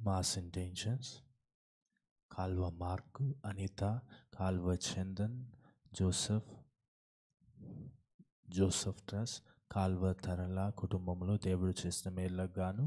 Mass intentions Kalva Mark Anitha Kalva Chandan Joseph Joseph ట్రస్ కాల్వ తరల కుటుంబంలో దేవుడు చేసిన మేళ్ళకు గాను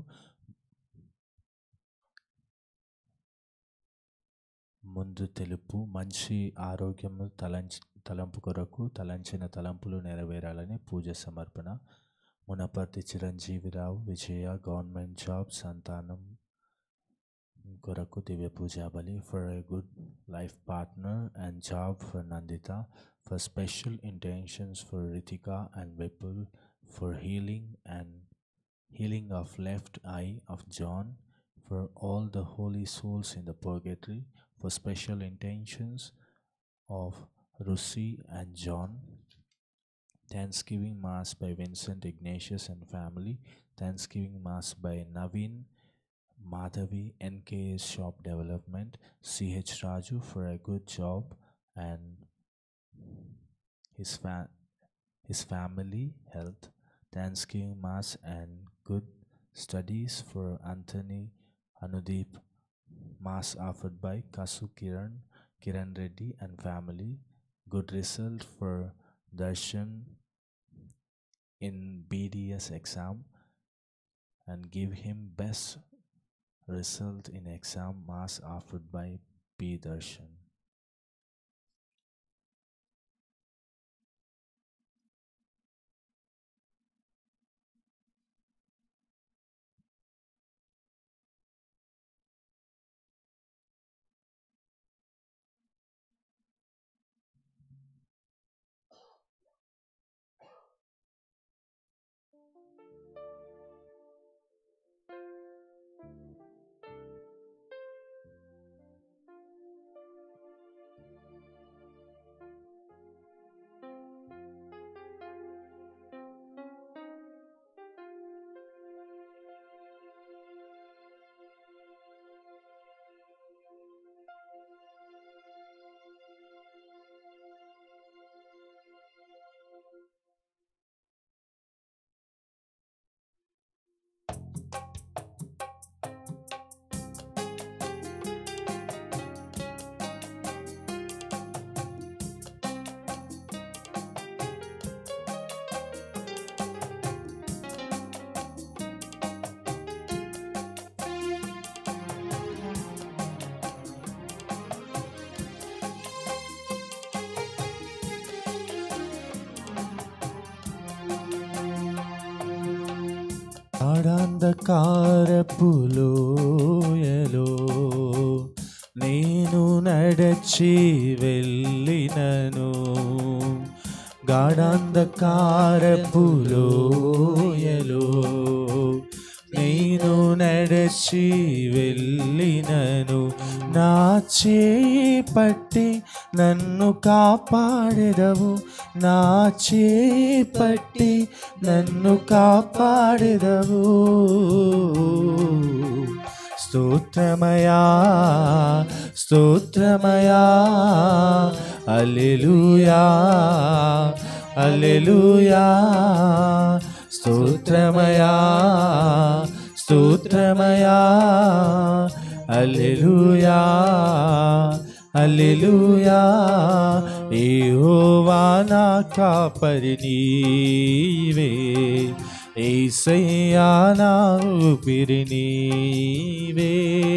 ముందు తెలుపు మంచి ఆరోగ్యము తలంచి తలంపు కొరకు తలంచిన తలంపులు నెరవేరాలని పూజ సమర్పణ మునపర్తి చిరంజీవిరావు విజయ గవర్నమెంట్ జాబ్ సంతానం కొరకు దివ్య పూజా బలి for a good life partner and job for Nanditha for special intentions for Rithika and Vipul for healing and healing of left eye of John, for all the holy souls in the purgatory, for special intentions of Rusi and John. Thanksgiving Mass by Vincent Ignatius and family. Thanksgiving Mass by Naveen Madhavi NKS Shop Development. CH Raju for a good job and his, fa- his family health. Thanksgiving Mass and good studies for Anthony Anudeep. Mass offered by Kasu Kiran, Kiran Reddy and family. Good result for Darshan in BDS exam and give him best result in exam mass offered by P Darshan. ఆడంధకారపులోయలో నేను నడచి వెళ్ళినను గాఢాంధకారపులోయలో నేను నడచి వెళ్ళినను నా చేయి పట్టి నన్ను కాపాడెదవు నా చేయి పట్టి నన్ను కాపాడెదవు స్తోత్రమయా స్తోత్రమయా అల్లెలూయా అల్లెలూయా స్తోత్రమయా స్తోత్రమయా అల్లెలూయా అల్లెలూయా యెహోవా నా కాపరి నీవే ఏసయ్యా నా ఊపిరి నీవే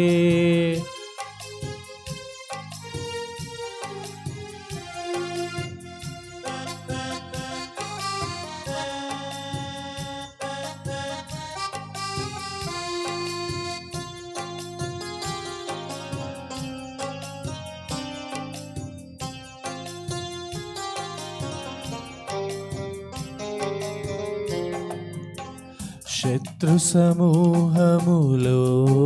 శత్రు సమూహములో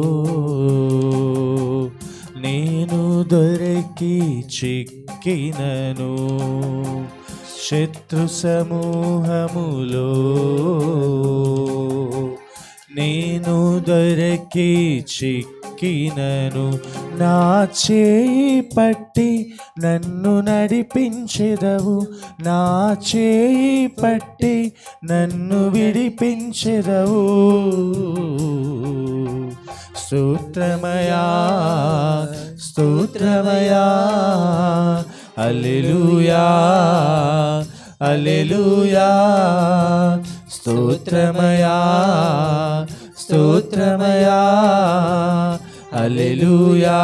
నేను దొరికి చిక్కినను శత్రు సమూహములో నేను దొరికి చిక్కినను మొక్కినను నా చేయి పట్టి నన్ను నడిపించెదవు నా చేయి పట్టి నన్ను విడిపించెదవు స్తోత్రమయా స్తోత్రమయా అల్లెలూయా అల్లెలూయా స్తోత్రమయా స్తోత్రమయా అల్లెలూయా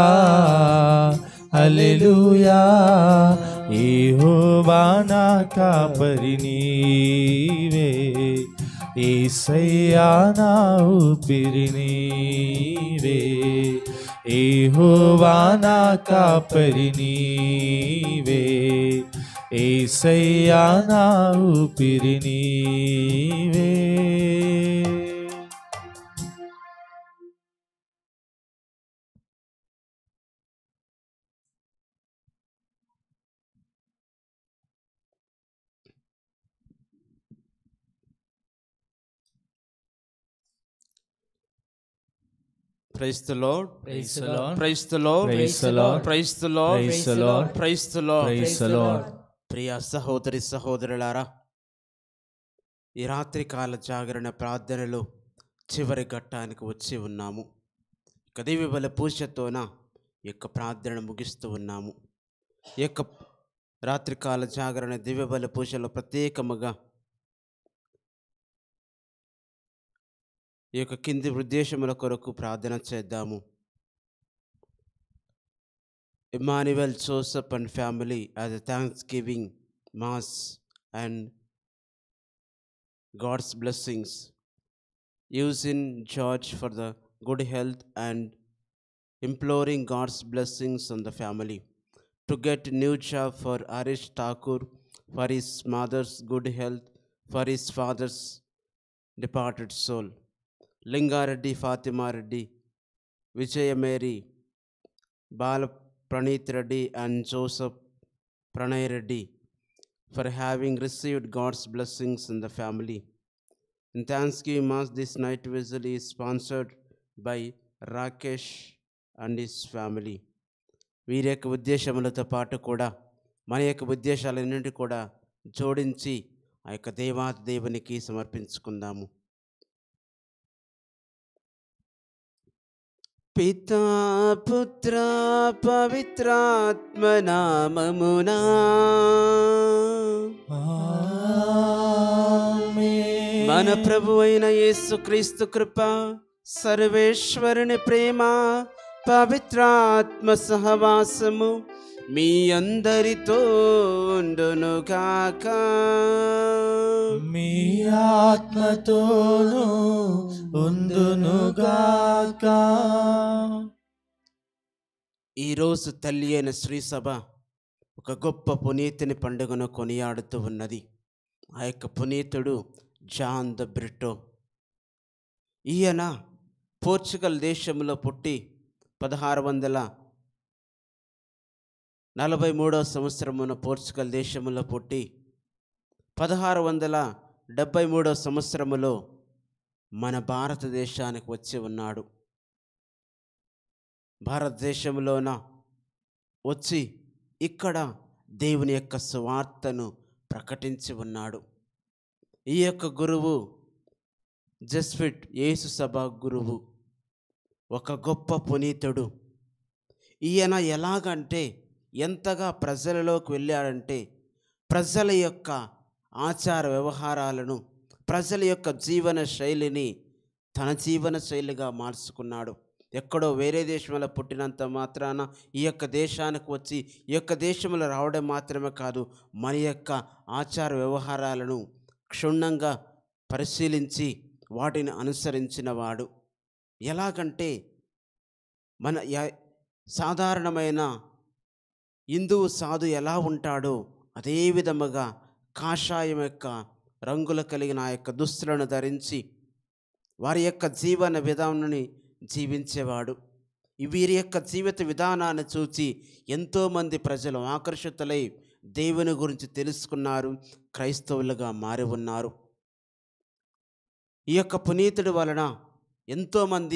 అల్లెలూయా యెహోవా నా కాపరి నీవే ఏసయ్యా నా ఊపిరి నీవే యెహోవా నా కాపరి నీవే ఏసయ్యా నా ఊపిరి నీవే Praise the Lord. Praise the Lord. Praise the Lord. Praise the Lord. Praise the Lord. Praise the Lord. Praise the Lord. Praise the Lord. ప్రియ సహోదరి సహోదరులారా ఈ రాత్రి కాల జాగరణ ప్రార్థనలు చివరి ఘట్టానికి వచ్చి ఉన్నాము ఇక దివ్య బల పూజతోన ఈ యొక్క ప్రార్థన ముగిస్తూ ఉన్నాము ఈ యొక్క రాత్రికాల జాగరణ దివ్య బల పూజలో ప్రత్యేకముగా ఈ యొక్క కింది ఉద్దేశముల కొరకు ప్రార్థన చేద్దాము Emmanuel Joseph and family as a Thanksgiving Mass and God's blessings. Using George for the good health and imploring God's blessings on the family. To get new job for Arish Thakur, for his mother's good health, for his father's departed soul. Lingareddy Fatima Reddy, Vijaya Mary, Bala Praneeth Reddy and Joseph Pranay Reddy for having received God's blessings in the family. In Thanksgiving Mass, this night vessel is sponsored by Rakesh and his family. వీరి యొక్క ఉద్దేశములతో పాటు కూడా మన యొక్క ఉద్దేశాలన్నింటి కూడా జోడించి ఆ యొక్క దేవాతి దేవునికి సమర్పించుకుందాము పితా పుత్ర పవిత్రాత్మ నామమునా మన ప్రభు అయిన యేసు క్రీస్తు కృప సర్వేశ్వరుని ప్రేమ పవిత్రాత్మ సహవాసము మీ అందరితో ఉండునుగాక మీ ఆత్మతోను ఉందునుగాక ఈరోజు తల్లి అయిన శ్రీసభ ఒక గొప్ప పునీతిని పండుగను కొనియాడుతూ ఉన్నది ఆ యొక్క పునీతుడు జాన్ ద బ్రిటో ఈయన పోర్చుగల్ దేశంలో పుట్టి పదహారు వందల నలభై మూడవ సంవత్సరమున పోర్చుగల్ దేశంలో పుట్టి పదహారు వందల డెబ్భై మూడవ సంవత్సరములో మన భారతదేశానికి వచ్చి ఉన్నాడు భారతదేశంలోన వచ్చి ఇక్కడ దేవుని యొక్క సువార్తను ప్రకటించి ఉన్నాడు ఈ యొక్క గురువు జస్ఫిట్ యేసు సభ గురువు ఒక గొప్ప పునీతుడు ఈయన ఎలాగంటే ఎంతగా ప్రజలలోకి వెళ్ళాడంటే ప్రజల యొక్క ఆచార వ్యవహారాలను ప్రజల యొక్క జీవన శైలిని తన జీవన శైలిగా మార్చుకున్నాడు ఎక్కడో వేరే దేశంలో పుట్టినంత మాత్రాన ఈ యొక్క దేశానికి వచ్చి ఈ యొక్క దేశంలో రావడం మాత్రమే కాదు మన యొక్క ఆచార వ్యవహారాలను క్షుణ్ణంగా పరిశీలించి వాటిని అనుసరించిన వాడు ఎలాగంటే మన య- సాధారణమైన హిందువు సాధు ఎలా ఉంటాడో అదే విధముగా కాషాయం యొక్క రంగులు కలిగిన ఆ యొక్క దుస్తులను ధరించి వారి యొక్క జీవన విధానాన్ని జీవించేవాడు ఈ వీరి యొక్క జీవిత విధానాన్ని చూసి ఎంతోమంది ప్రజలు ఆకర్షితులై దేవుని గురించి తెలుసుకున్నారు క్రైస్తవులుగా మారి ఉన్నారు ఈ యొక్క పునీతుడి వలన ఎంతోమంది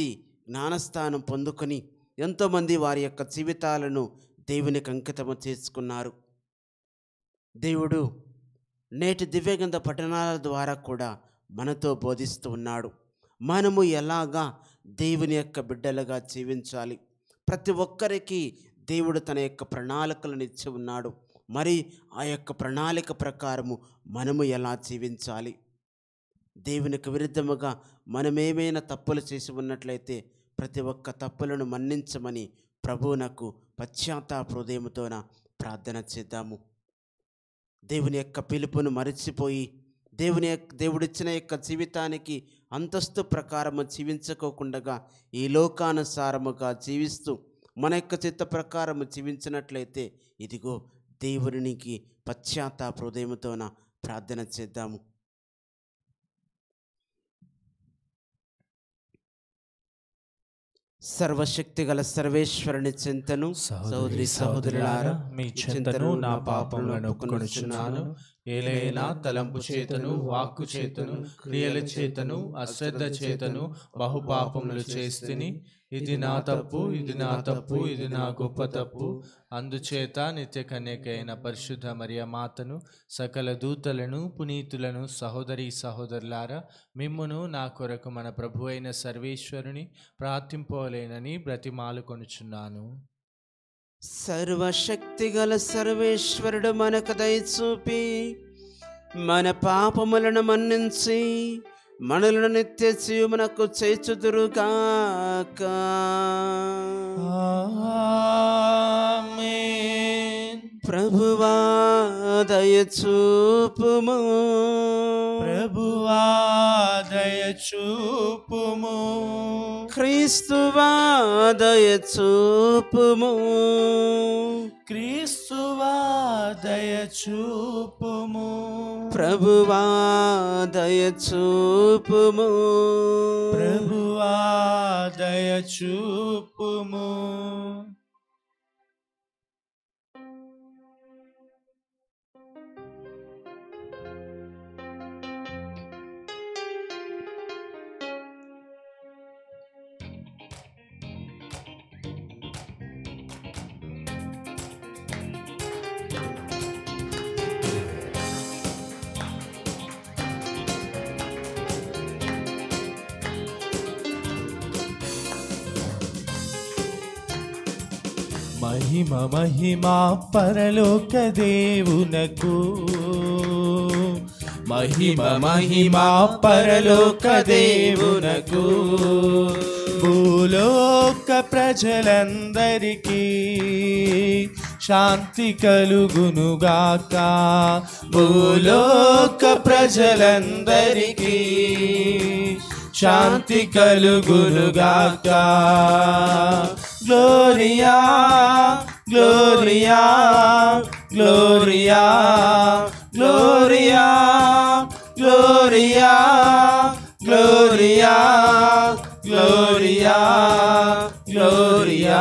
జ్ఞానస్థానం పొందుకొని ఎంతోమంది వారి యొక్క జీవితాలను దేవునికి అంకితము చేసుకున్నారు దేవుడు నేటి దివ్యగంధ పఠనాల ద్వారా కూడా మనతో బోధిస్తూ ఉన్నాడు మనము ఎలాగా దేవుని యొక్క బిడ్డలుగా జీవించాలి ప్రతి ఒక్కరికి దేవుడు తన యొక్క ప్రణాళికలను ఇచ్చి ఉన్నాడు మరి ఆ యొక్క ప్రణాళిక ప్రకారము మనము ఎలా జీవించాలి దేవునికి విరుద్ధముగా మనమేమైనా తప్పులు చేసి ఉన్నట్లయితే ప్రతి ఒక్క తప్పులను మన్నించమని ప్రభువునకు పశ్చాత్తాప హృదయముతోన ప్రార్థన చేద్దాము దేవుని యొక్క పిలుపును మరిచిపోయి దేవుని యొక్క దేవుడిచ్చిన యొక్క జీవితానికి అంతస్తు ప్రకారము జీవించుకోకుండా ఈ లోకానుసారముగా జీవిస్తూ మన యొక్క చిత్త ప్రకారము జీవించినట్లయితే ఇదిగో దేవునికి పశ్చాత్తాప హృదయముతోన ప్రార్థన చేద్దాము సర్వశక్తి గల సర్వేశ్వరుని చింతను సహోదరి సహోదరులారా మీ చింతను నా పాపములను ఒప్పుకొనుచున్నాను ఏలైనా తలంపు చేతను వాక్కు చేతను క్రియల చేతను అశ్రద్ధ చేతను బహుపాపములు చేస్తుని ఇది నా తప్పు ఇది నా తప్పు ఇది నా గొప్ప తప్పు అందుచేత నిత్య కన్యకైన పరిశుద్ధ మరియ మాతను సకల దూతలను పునీతులను సహోదరి సహోదరులారా మిమ్మును నా కొరకు మన ప్రభు అయిన సర్వేశ్వరుని ప్రార్థింపలేనని బ్రతిమాలు కొనుచున్నాను సర్వశక్తి గల సర్వేశ్వరుడు మనకు దయచూపి మన పాపములను మన్నించి మనలను నిత్య జీవమునకు చేచుదురుగాక ఆమేన్. ప్రభువా దయచూపుము ప్రభువా దయచూపుము క్రీస్తువా దయచూపుము క్రీస్తువా దయచూపుము ప్రభువా దయచూపుము ప్రభువా దయచూపుము మహిమ మహిమ పరలోక దేవునకు మహిమ మహిమ పరలోక దేవునకు భూలోక ప్రజలందరికీ శాంతి కలుగునుగాక భూలోక ప్రజలందరికీ శాంతి కలుగునుగాక Gloria Gloria Gloria Gloria Gloria Gloria Gloria Gloria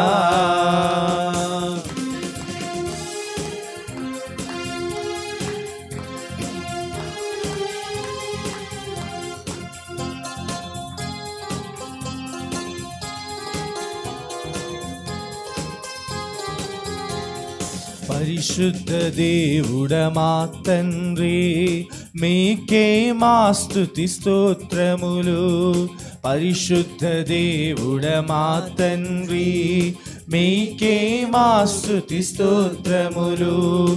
పరిశుద్ధ దేవుడ మా తండ్రి మీకే మా స్తుతి స్తోత్రములు పరిశుద్ధ దేవుడ మా తండ్రి మీకే మా స్తుతి స్తోత్రములు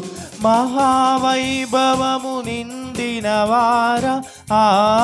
మహావైభవము నిండిన వార ఆ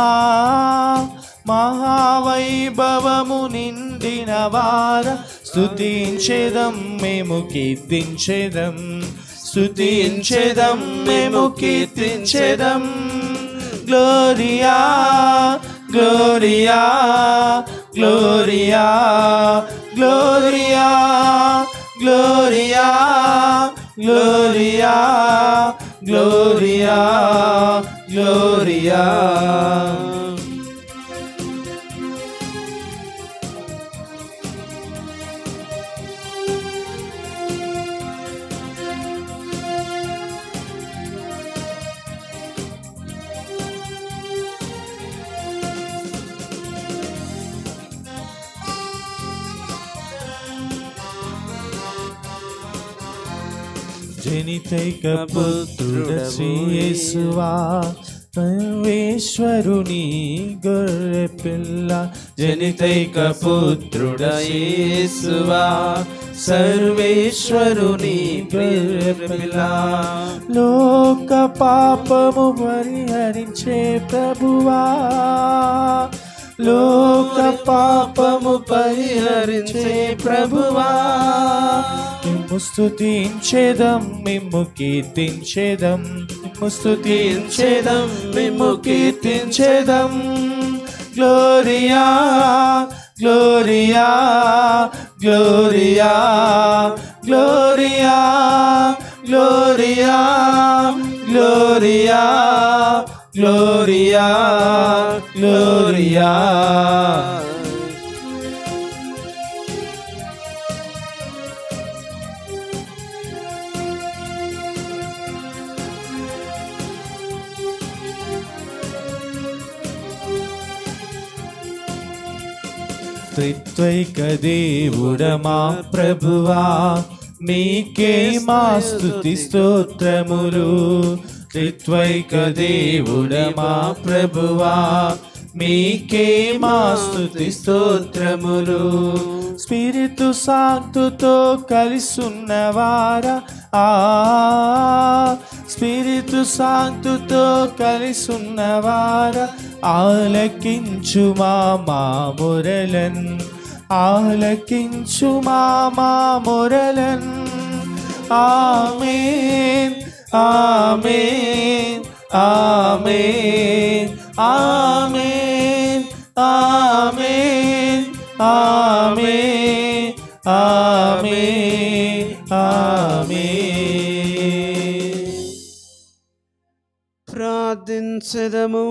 మహావైభవము నిండిన వార స్తుతించెదం మేము కీర్తించెదం స్తుతించెదం మేము కీర్తించెదం Gloria Gloria Gloria Gloria Gloria Gloria Gloria Gloria జనితైక పుత్రుడ శ్రీయేసువా సర్వేశ్వరుని గొర్రె పిల్ల జనితైక పుత్రుడ యేసువా సర్వేశ్వరుని గొర్రె పిల్ల లోక పాపము పరిహరించే ప్రభువా లోక పాపము పరిహరించే ప్రభువా మిమ్ము స్తుతించేదం మిమ్ము కీర్తించేదం మిమ్ము స్తుతించేదం మిమ్ము కీర్తించేదం Gloria Gloria Gloria Gloria Gloria Gloria Gloria Gloria త్రిత్వైక దేవుడ మా ప్రభువా మీకే మా స్తుతి స్తోత్రములు త్రిత్వైక దేవుడ మా ప్రభువా మీకే మా స్తుతి స్తోత్రములు స్పిరితు సాంతుతో కలిసున్నవారా ఆ స్పిరితు సాంతుతో కలిసున్నవారా ఆలకించు మా మా మురళన్ ఆలకించు మా మా మురళన్ ఆమేన్ ఆమేన్ ఆమేన్ ఆమేన్ ఆమేన్ ఆమేన్ ఆమేన్ ఆమేన్ ప్రార్థించదము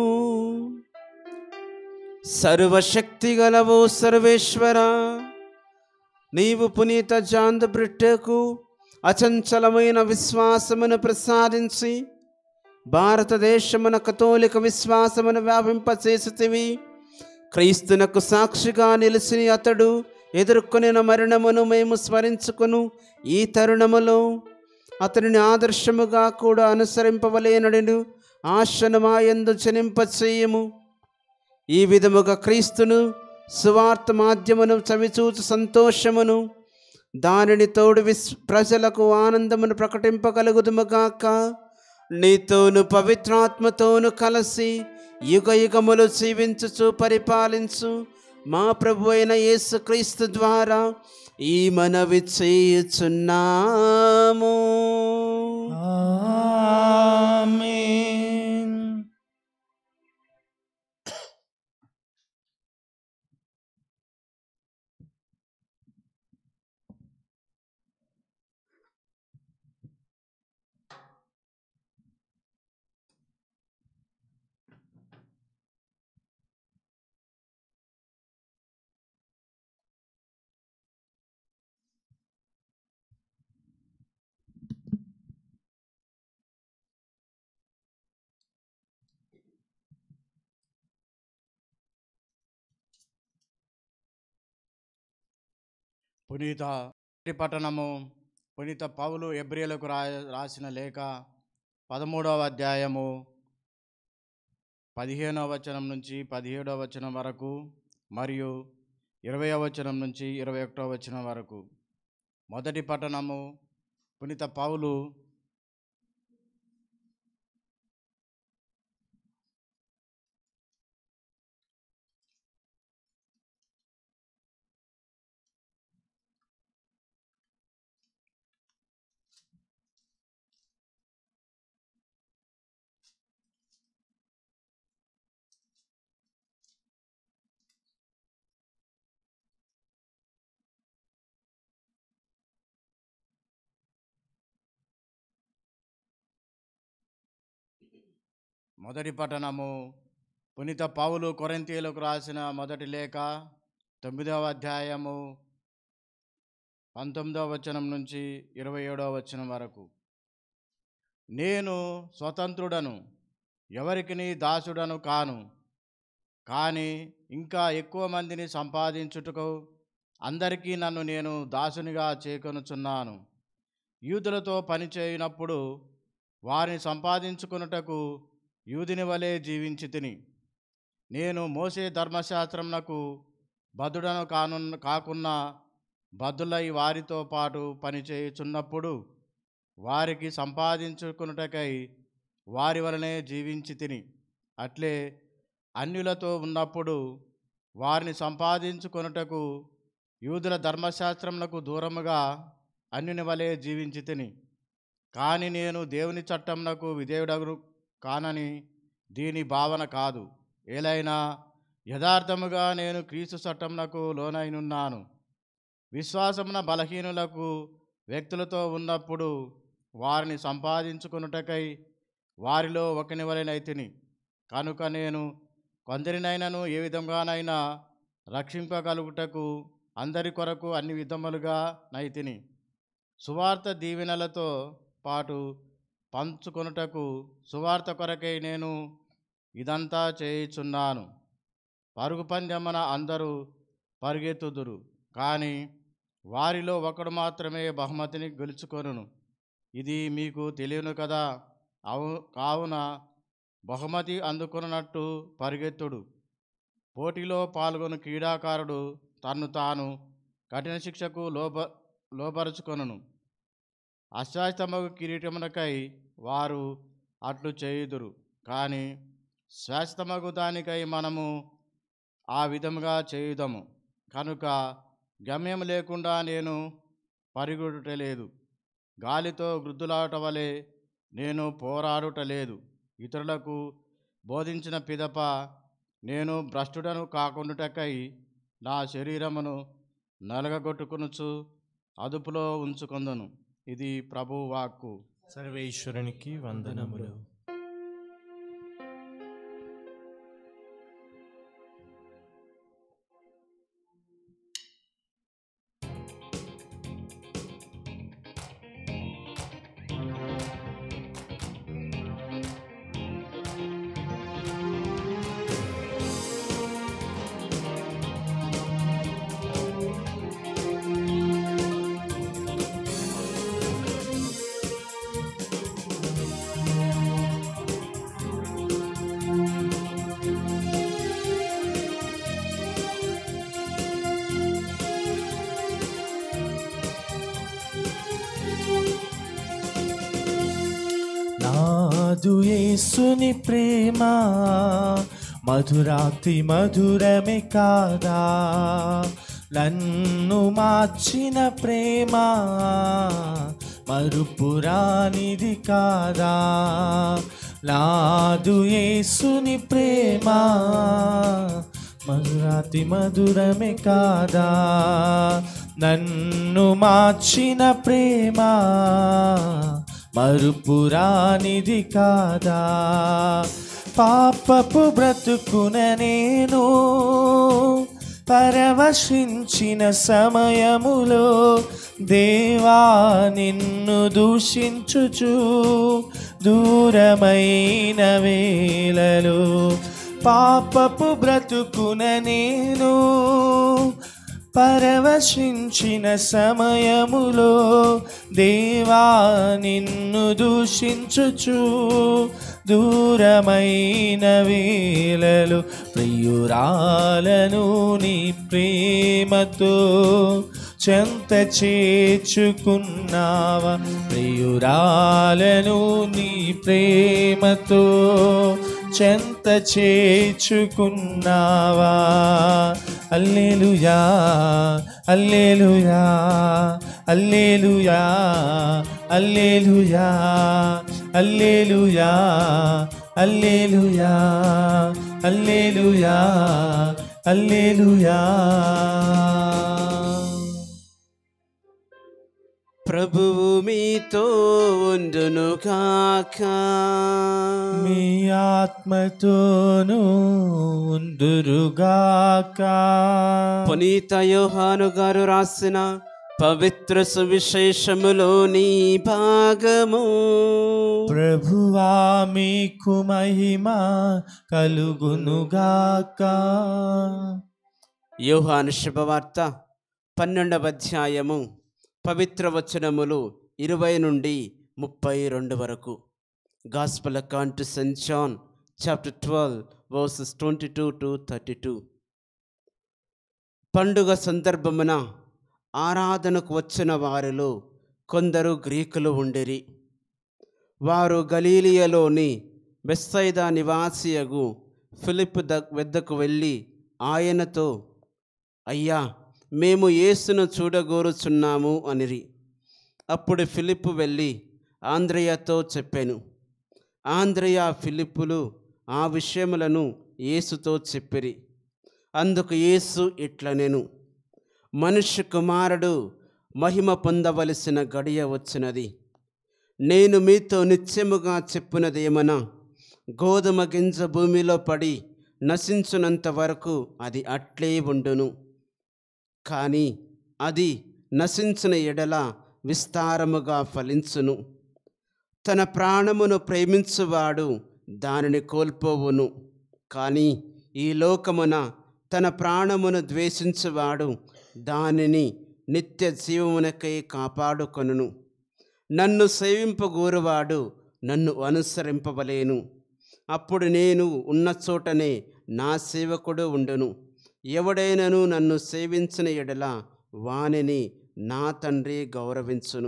సర్వశక్తి గలవు సర్వేశ్వర నీవు పునీత జాంద బ్రిట్టకు అచంచలమైన విశ్వాసమును ప్రసాదించి భారతదేశమున కథోలిక విశ్వాసమును వ్యాపింపచేసితివి క్రీస్తునకు సాక్షిగా నిలిచిన అతడు ఎదుర్కొనిన మరణమును మేము స్మరించుకును ఈ తరుణములో అతనిని ఆదర్శముగా కూడా అనుసరింపవలేనడు ఆశను మాయందు జనింపచేయము ఈ విధముగా క్రీస్తును సువార్త మాధ్యమును చవిచూచు సంతోషమును దానిని తోడు విస్ ప్రజలకు ఆనందమును ప్రకటింపగలుగుదుముగాక నీతోను పవిత్రాత్మతోను కలిసి యుగ యుగములు జీవించుచు పరిపాలించు మా ప్రభు అయిన యేసుక్రీస్తు ద్వారా ఈ మనవి చేయుచున్నాము ఆమేన్ పునీత మొదటి పట్టణము పునీత పౌలు ఎబ్రియలకు రా రాసిన లేఖ పదమూడవ అధ్యాయము పదిహేనవ వచనం నుంచి పదిహేడవ వచనం వరకు మరియు ఇరవయవ వచనం నుంచి ఇరవై ఒకటవ వచనం వరకు మొదటి పట్టణము పునీత పౌలు మొదటి పట్టణము పునీత పౌలు కొరింథీయులకు రాసిన మొదటి లేఖ తొమ్మిదవ అధ్యాయము పంతొమ్మిదవ వచనం నుంచి ఇరవై ఏడవ వచనం వరకు నేను స్వతంత్రుడను ఎవరికి దాసుడను కాను కానీ ఇంకా ఎక్కువ మందిని సంపాదించుటకు అందరికీ నన్ను నేను దాసునిగా చేకొనుచున్నాను యూదులతో పనిచేయనప్పుడు వారిని సంపాదించుకొనుటకు యూదిని వలె జీవించి తిని నేను మోసే ధర్మశాస్త్రంనకు బదుడను కానున్న కాకున్నా బదులై వారితో పాటు పనిచేయుచున్నప్పుడు వారికి సంపాదించుకున్నటకై వారి వలనే జీవించి తిని అట్లే అన్యులతో ఉన్నప్పుడు వారిని సంపాదించుకొనుటకు యూదుల ధర్మశాస్త్రములకు దూరముగా అన్యుని వలె జీవించి తిని కానీ నేను దేవుని చట్టంనకు విధేయుడగు కానని దీని భావన కాదు ఏలైనా యథార్థముగా నేను క్రీస్తు చట్టంనకు లోనైనున్నాను విశ్వాసమున బలహీనులకు వ్యక్తులతో ఉన్నప్పుడు వారిని సంపాదించుకొనుటకై వారిలో ఒకని వలెనైతిని కనుక నేను కొందరినైనను ఏ విధంగానైనా రక్షింపగలుగుటకు అందరి కొరకు అన్ని విధములుగా నైతిని సువార్త దీవెనలతో పాటు పంచుకొనుటకు సువార్త కొరకై నేను ఇదంతా చేయుచున్నాను పరుగు పందెమన అందరూ పరిగెత్తుదురు కానీ వారిలో ఒకడు మాత్రమే బహుమతిని గెలుచుకొనును ఇది మీకు తెలియను కదా అవు కావున బహుమతి అందుకున్నట్టు పరిగెత్తుడు పోటీలో పాల్గొను క్రీడాకారుడు తన్ను తాను కఠిన శిక్షకు లోబ లోపరుచుకొనును అశాస్తమగు కిరీటమునకై వారు అట్లు చేయుదురు కానీ శాశ్వతమగు దానికై మనము ఆ విధముగా చేయుదము కనుక గమ్యం లేకుండా నేను పరిగెడుటలేదు గాలితో వృద్ధులాట వలె నేను పోరాడుటలేదు ఇతరులకు బోధించిన పిదప నేను భ్రష్టుడను కాకుండాటకై నా శరీరమును నలగగొట్టుకొనుచు అదుపులో ఉంచుకొందును ఇది ప్రభు వాక్కు సర్వేశ్వరునికి వందనములు నాదు యేసుని ప్రేమ మధురాతి మధురమే కాదా నన్ను మార్చిన ప్రేమ మరుపురానిది కాదా నాదు యేసుని ప్రేమ మధురాతి మధురమే కాదా నన్ను మార్చిన ప్రేమ మరుపురానిది కాదా పాపపు బ్రతుకున నేను పరవశించిన సమయములో దేవా నిన్ను దూషించుచు దూరమైన వేళలో పాపపు బ్రతుకున నేను పరవశించిన సమయములో దేవా నిన్ను దూషించుచు దూరమైన వేళలు ప్రియురాలను నీ ప్రేమతో చెంత చేర్చుకున్నావా ప్రియురాలను నీ ప్రేమతో చెంత చేర్చుకున్నావా అల్లేలుయా అల్లేలుయా అల్లేలుయా అల్లేలుయా అల్లేలుయా అల్లేలుయా అల్లేలుయా అల్లేలుయా ప్రభువు మీతో ఉండును కాక మీ ఆత్మతోనూ ఉందురుగాక పునీత యోహాను గారు రాసిన పవిత్ర సువిశేషములోని భాగము ప్రభువా మీకు మహిమ కలుగునుగాక యోహాను శుభవార్త పన్నెండవ అధ్యాయము పవిత్ర వచనములు ఇరవై నుండి ముప్పై రెండు వరకు గాస్పల్ అకాంట్ to saint John chapter twelve verses twenty two to thirty two పండుగ సందర్భమున ఆరాధనకు వచ్చిన వారిలో కొందరు గ్రీకులు ఉండిరి వారు గలీలియలోని బెస్సైదా నివాసియగు ఫిలిప్ ద వద్దకు వెళ్ళి ఆయనతో అయ్యా మేము యేసును చూడగోరుచున్నాము అనిరి అప్పుడు ఫిలిప్ వెళ్ళి ఆంధ్రయ్యతో చెప్పాను ఆంధ్రయ్య ఫిలిప్పులు ఆ విషయములను యేసుతో చెప్పిరి అందుకు యేసు ఇట్లనెను మనుష్య కుమారుడు మహిమ పొందవలసిన గడియ వచ్చినది నేను మీతో నిత్యముగా చెప్పినదేమనా గోధుమ గింజ భూమిలో పడి నశించునంత వరకు అది అట్లే ఉండును కానీ అది నశించిన ఎడల విస్తారముగా ఫలించును తన ప్రాణమును ప్రేమించువాడు దానిని కోల్పోవును కానీ ఈ లోకమున తన ప్రాణమును ద్వేషించువాడు దానిని నిత్య జీవమునకై కాపాడుకొనును నన్ను సేవింపగోరువాడు నన్ను అనుసరింపవలేను అప్పుడు నేను ఉన్న చోటనే నా సేవకుడు ఉండును ఎవడైనను నన్ను సేవించిన ఎడల వానిని నా తండ్రి గౌరవించును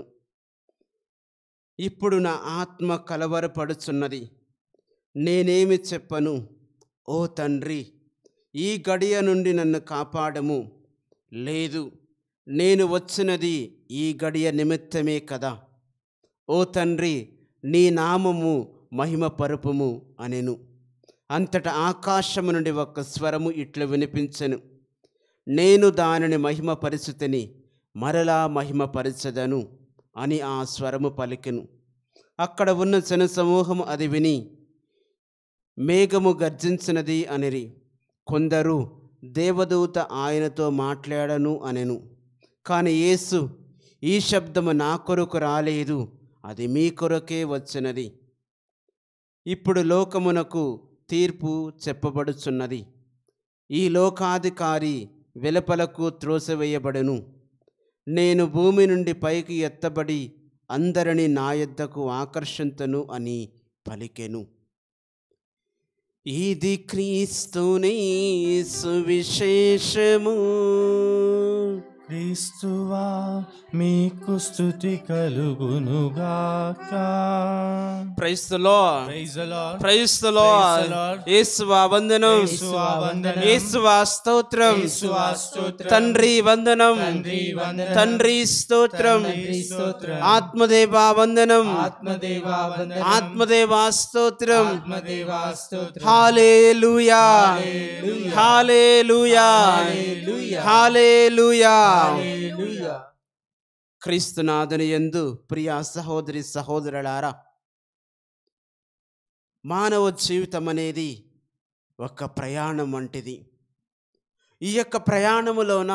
ఇప్పుడు నా ఆత్మ కలవరపడుచున్నది నేనేమి చెప్పను ఓ తండ్రి ఈ గడియ నుండి నన్ను కాపాడము లేదు నేను వచ్చినది ఈ గడియ నిమిత్తమే కదా ఓ తండ్రి నీ నామము మహిమ పరుపుము అనెను అంతట ఆకాశము నుండి ఒక స్వరము ఇట్లు వినిపించెను నేను దానిని మహిమ పరిస్థితిని మరలా మహిమ పరిచదను అని ఆ స్వరము పలికెను అక్కడ ఉన్న జన సమూహము అది విని మేఘము గర్జించినది అనిరి కొందరు దేవదూత ఆయనతో మాట్లాడను అనెను కానీ యేసు ఈ శబ్దము నా కొరకు రాలేదు అది మీ కొరకే వచ్చినది ఇప్పుడు లోకమునకు తీర్పు చెప్పబడుచున్నది ఈ లోకాధికారి వెలుపలకు త్రోసివేయబడును నేను భూమి నుండి పైకి ఎత్తబడి అందరిని నా యొద్దకు ఆకర్షింతును అని పలికెను ఇది క్రీస్తుని సువిశేషము క్రీస్తువా మీకు స్థుతి కలుగునుగాక praise the Lord Praise the Lord. Praise the Praise Lord the Lord. యేసువా వందనం యేసువా వందనం. యేసువా స్తోత్రం యేసువా స్తోత్రం. తండ్రి వందనం తండ్రి వందనం. తండ్రి స్తోత్రం తండ్రి స్తోత్రం. ఆత్మదేవా వందనం ఆత్మదేవా వందనం. ఆత్మదేవా స్తోత్రం ఆత్మదేవా స్తోత్రం. Hallelujah hallelujah hallelujah hallelujah. క్రీస్తునాథుని యందు ప్రియా సహోదరి సహోదరులారా మానవ జీవితం అనేది ఒక ప్రయాణం వంటిది ఈ యొక్క ప్రయాణములోన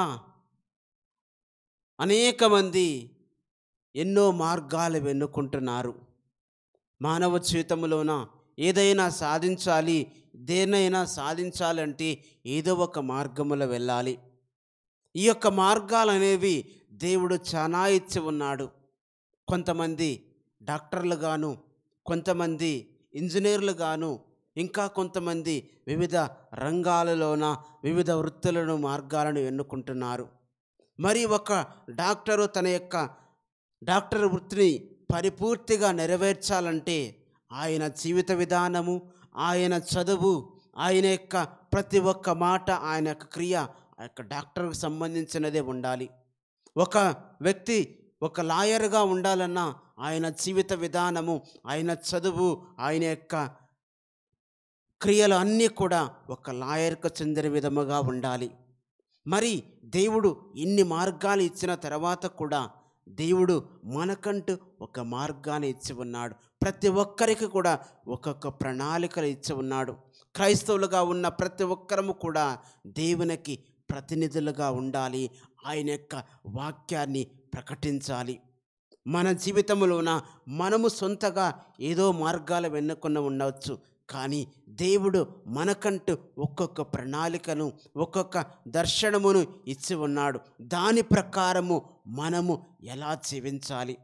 అనేక మంది ఎన్నో మార్గాలు వెన్నుకుంటున్నారు మానవ జీవితంలోన ఏదైనా సాధించాలి దేనైనా సాధించాలంటే ఏదో ఒక మార్గములో వెళ్ళాలి ఈ యొక్క మార్గాలు అనేవి దేవుడు చాలా ఇచ్చి ఉన్నాడు కొంతమంది డాక్టర్లుగాను కొంతమంది ఇంజనీర్లుగాను ఇంకా కొంతమంది వివిధ రంగాలలోన వివిధ వృత్తులను మార్గాలను ఎన్నుకుంటున్నారు మరి ఒక డాక్టరు తన యొక్క డాక్టర్ వృత్తిని పరిపూర్తిగా నెరవేర్చాలంటే ఆయన జీవిత విధానము ఆయన చదువు ఆయన యొక్క ప్రతి ఒక్క మాట ఆయన యొక్క క్రియ ఆ యొక్క డాక్టర్కు సంబంధించినదే ఉండాలి ఒక వ్యక్తి ఒక లాయర్గా ఉండాలన్నా ఆయన జీవిత విధానము ఆయన చదువు ఆయన యొక్క క్రియలు అన్నీ కూడా ఒక లాయర్కు చెందిన విధముగా ఉండాలి మరి దేవుడు ఇన్ని మార్గాలు ఇచ్చిన తర్వాత కూడా దేవుడు మనకంటూ ఒక మార్గాన్ని ఇచ్చి ఉన్నాడు ప్రతి ఒక్కరికి కూడా ఒక్కొక్క ప్రణాళికలు ఇచ్చి ఉన్నాడు క్రైస్తవులుగా ఉన్న ప్రతి ఒక్కరము కూడా దేవునికి ప్రతినిధులుగా ఉండాలి ఆయన యొక్క వాక్యాన్ని ప్రకటించాలి మన జీవితంలోన మనము సొంతగా ఏదో మార్గాలు వెన్నుకున్న ఉండవచ్చు కానీ దేవుడు మనకంటూ ఒక్కొక్క ప్రణాళికను ఒక్కొక్క దర్శనమును ఇచ్చి ఉన్నాడు దాని ప్రకారము మనము ఎలా జీవించాలి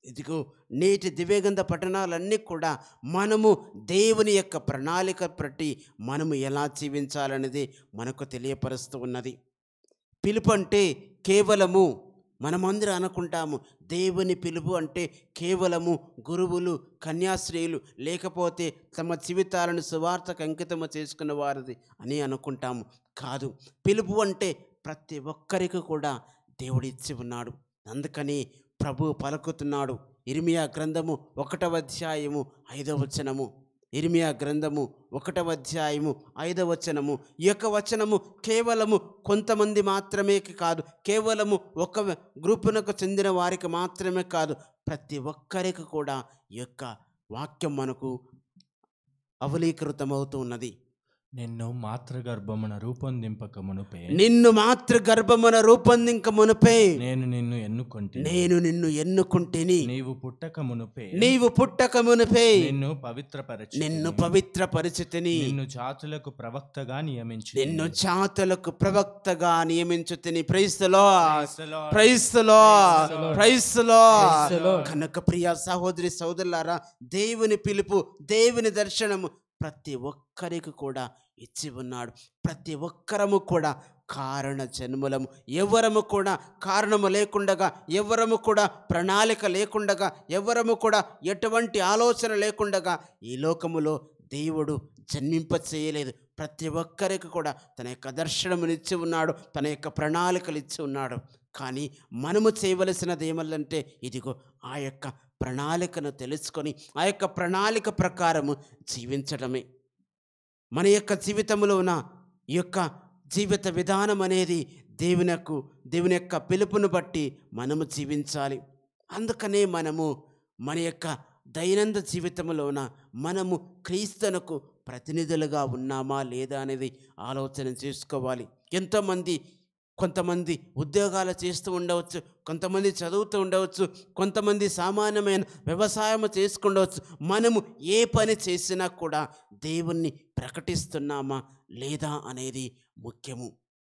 ఇదిగో నేటి దివ్యగంధ పట్టణాలన్నీ కూడా మనము దేవుని యొక్క ప్రణాళిక ప్రతి మనము ఎలా జీవించాలనేది మనకు తెలియపరుస్తూ ఉన్నది పిలుపు అంటే కేవలము మనమందరం అనుకుంటాము దేవుని పిలుపు అంటే కేవలము గురువులు కన్యాశ్రీలు లేకపోతే తమ జీవితాలను సువార్తకు అంకితము చేసుకున్న వారిది అని అనుకుంటాము కాదు పిలుపు అంటే ప్రతి ఒక్కరికి కూడా దేవుడు ఇచ్చి ఉన్నాడు అందుకని ప్రభు పలుకుతున్నాడు ఇర్మియా గ్రంథము ఒకటవ అధ్యాయము ఐదవ వచనము ఇర్మియా గ్రంథము ఒకటవ అధ్యాయము ఐదవ వచనము ఈ యొక్క వచనము కేవలము కొంతమంది మాత్రమే కాదు కేవలము ఒక గ్రూపునకు చెందిన వారికి మాత్రమే కాదు ప్రతి ఒక్కరికి కూడా ఈ యొక్క వాక్యం మనకు అవలీకృతమవుతూ ఉన్నది నిన్ను మాతృగర్భమున రూపొందింపక మునుపే నిన్ను మాతృ గర్భమున రూపొందింక మునుపే నేను నిన్ను ఎన్నుకొంటి నేను నిన్ను ఎన్నుకుంటేని నీవు పుట్టక మునుపే నీవు పుట్టక మునుపే నిన్ను పవిత్రపరచి నిన్ను పవిత్ర పరిస్థితిని నిన్ను జాతులకు ప్రవక్తగా నియమించి నిన్ను జాతులకు ప్రవక్తగా నియమించుతిని ప్రైస్తలో Praise the Lord. ప్రైస్తలో Praise the Lord. ప్రైస్తలో Praise the Lord. కనుక ప్రియ సహోదరి సోదరులారా దేవుని పిలుపు దేవుని దర్శనము ప్రతి ఒక్కరికి కూడా ఇచ్చి ఉన్నాడు ప్రతి ఒక్కరము కూడా కారణ జన్ములము ఎవరము కూడా కారణము లేకుండగా ఎవరము కూడా ప్రణాళిక లేకుండగా ఎవరము కూడా ఎటువంటి ఆలోచన లేకుండగా ఈ లోకములో దేవుడు జన్మింప చేయలేదు ప్రతి ఒక్కరికి కూడా తన యొక్క దర్శనమునిచ్చి ఉన్నాడు తన యొక్క ప్రణాళికలు ఇచ్చి ఉన్నాడు కానీ మనము చేయవలసినది ఏమల్లంటే ఇదిగో ఆ యొక్క ప్రణాళికను తెలుసుకొని ఆ యొక్క ప్రణాళిక ప్రకారము జీవించడమే మన యొక్క జీవితంలో ఉన్న ఈ యొక్క జీవిత విధానం అనేది దేవునకు దేవుని యొక్క పిలుపును బట్టి మనము జీవించాలి అందుకనే మనము మన యొక్క దైనంద జీవితంలోన మనము క్రీస్తునకు ప్రతినిధులుగా ఉన్నామా లేదా అనేది ఆలోచన చేసుకోవాలి ఎంతోమంది కొంతమంది ఉద్యోగాలు చేస్తూ ఉండవచ్చు కొంతమంది చదువుతూ ఉండవచ్చు కొంతమంది సామాన్యమైన వ్యవసాయం చేసుకుండవచ్చు మనము ఏ పని చేసినా కూడా దేవుణ్ణి ప్రకటిస్తున్నామా లేదా అనేది ముఖ్యము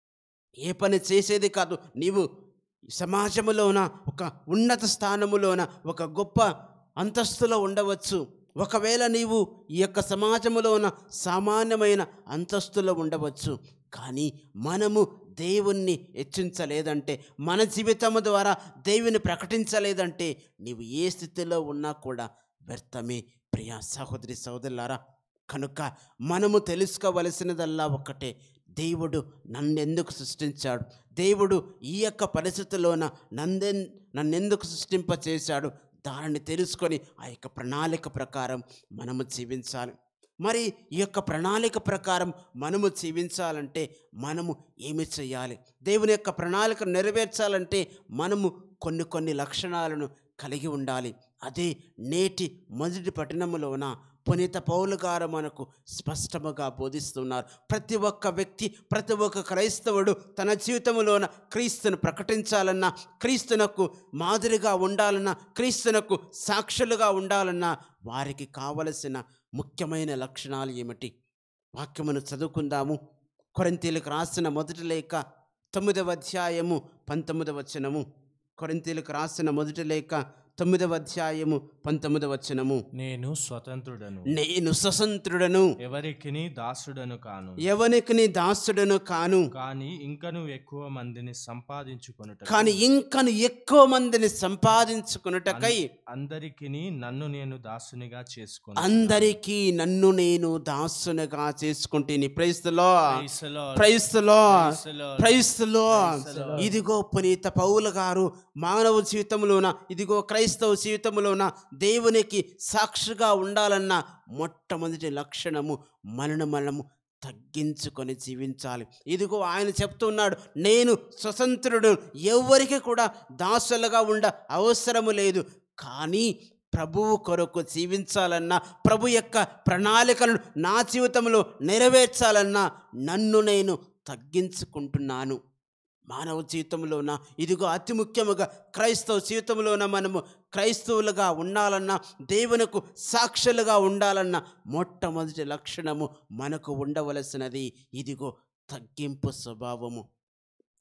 ఏ పని చేసేది కాదు నీవు సమాజములోన ఒక ఉన్నత స్థానములోన ఒక గొప్ప అంతస్తులో ఉండవచ్చు ఒకవేళ నీవు ఈ యొక్క సమాజములోన సామాన్యమైన అంతస్తులో ఉండవచ్చు కానీ మనము దేవుణ్ణి హెచ్చించలేదంటే మన జీవితము ద్వారా దేవుని ప్రకటించలేదంటే నీవు ఏ స్థితిలో ఉన్నా కూడా వ్యర్థమే ప్రియా సహోదరి సహోదరులారా కనుక మనము తెలుసుకోవలసినదల్లా ఒక్కటే దేవుడు నన్నెందుకు సృష్టించాడు దేవుడు ఈ యొక్క పరిస్థితిలోన నందెన్ నన్నెందుకు సృష్టింప చేశాడు దానిని తెలుసుకొని ఆ యొక్క ప్రణాళిక ప్రకారం మనము జీవించాలి మరి ఈ యొక్క ప్రణాళిక ప్రకారం మనము జీవించాలంటే మనము ఏమి చేయాలి దేవుని యొక్క ప్రణాళిక నెరవేర్చాలంటే మనము కొన్ని కొన్ని లక్షణాలను కలిగి ఉండాలి అదే నేటి మొదటి పట్టణములోన పునీత పౌలు గారు మనకు స్పష్టముగా బోధిస్తున్నారు ప్రతి ఒక్క వ్యక్తి ప్రతి ఒక్క క్రైస్తవుడు తన జీవితంలోన క్రీస్తును ప్రకటించాలన్నా క్రీస్తునకు మాదిరిగా ఉండాలన్నా క్రీస్తునకు సాక్షులుగా ఉండాలన్నా వారికి కావలసిన ముఖ్యమైన లక్షణాలు ఏమిటి వాక్యమును చదువుకుందాము కొరింతీలకు రాసిన మొదటి లేఖ తొమ్మిదవ అధ్యాయము పంతొమ్మిదవ వచనము కొరింతీలకు రాసిన మొదటి లేఖ తొమ్మిదవ అధ్యాయము పంతొమ్మిదవ వచనము నేను స్వతంత్రుడను నేను స్వతంత్రుడను ఎవరికిని దాసుడను కాను ఎవనికి దాసుడను కాను కానీ ఇంకను ఎక్కువ మందిని సంపాదించుకొనుట కానీ ఇంకను ఎక్కువ మందిని సంపాదించుకున్నటకై అందరికిని నన్ను నేను దాసునిగా చేసుకుని అందరికీ నన్ను నేను దాసునిగా చేసుకుంటేని ప్రైస్తులో ప్రైస్తులో ప్రైస్తులో ఇదిగో పునీత పౌల గారు మానవ జీవితంలోన ఇదిగో క్రైస్తవ జీవితంలోన దేవునికి సాక్షిగా ఉండాలన్న మొట్టమొదటి లక్షణము మనను మనము తగ్గించుకొని జీవించాలి ఇదిగో ఆయన చెప్తున్నాడు నేను స్వతంత్రుడు ఎవరికి కూడా దాసులుగా ఉండ అవసరము లేదు కానీ ప్రభువు కొరకు జీవించాలన్నా ప్రభు యొక్క ప్రణాళికలను నా జీవితంలో నెరవేర్చాలన్నా నన్ను నేను తగ్గించుకుంటున్నాను మానవ జీవితంలోన ఇదిగో అతి ముఖ్యముగా క్రైస్తవ జీవితంలోన మనము క్రైస్తవులుగా ఉండాలన్నా దేవునకు సాక్షులుగా ఉండాలన్న మొట్టమొదటి లక్షణము మనకు ఉండవలసినది ఇదిగో తగ్గింపు స్వభావము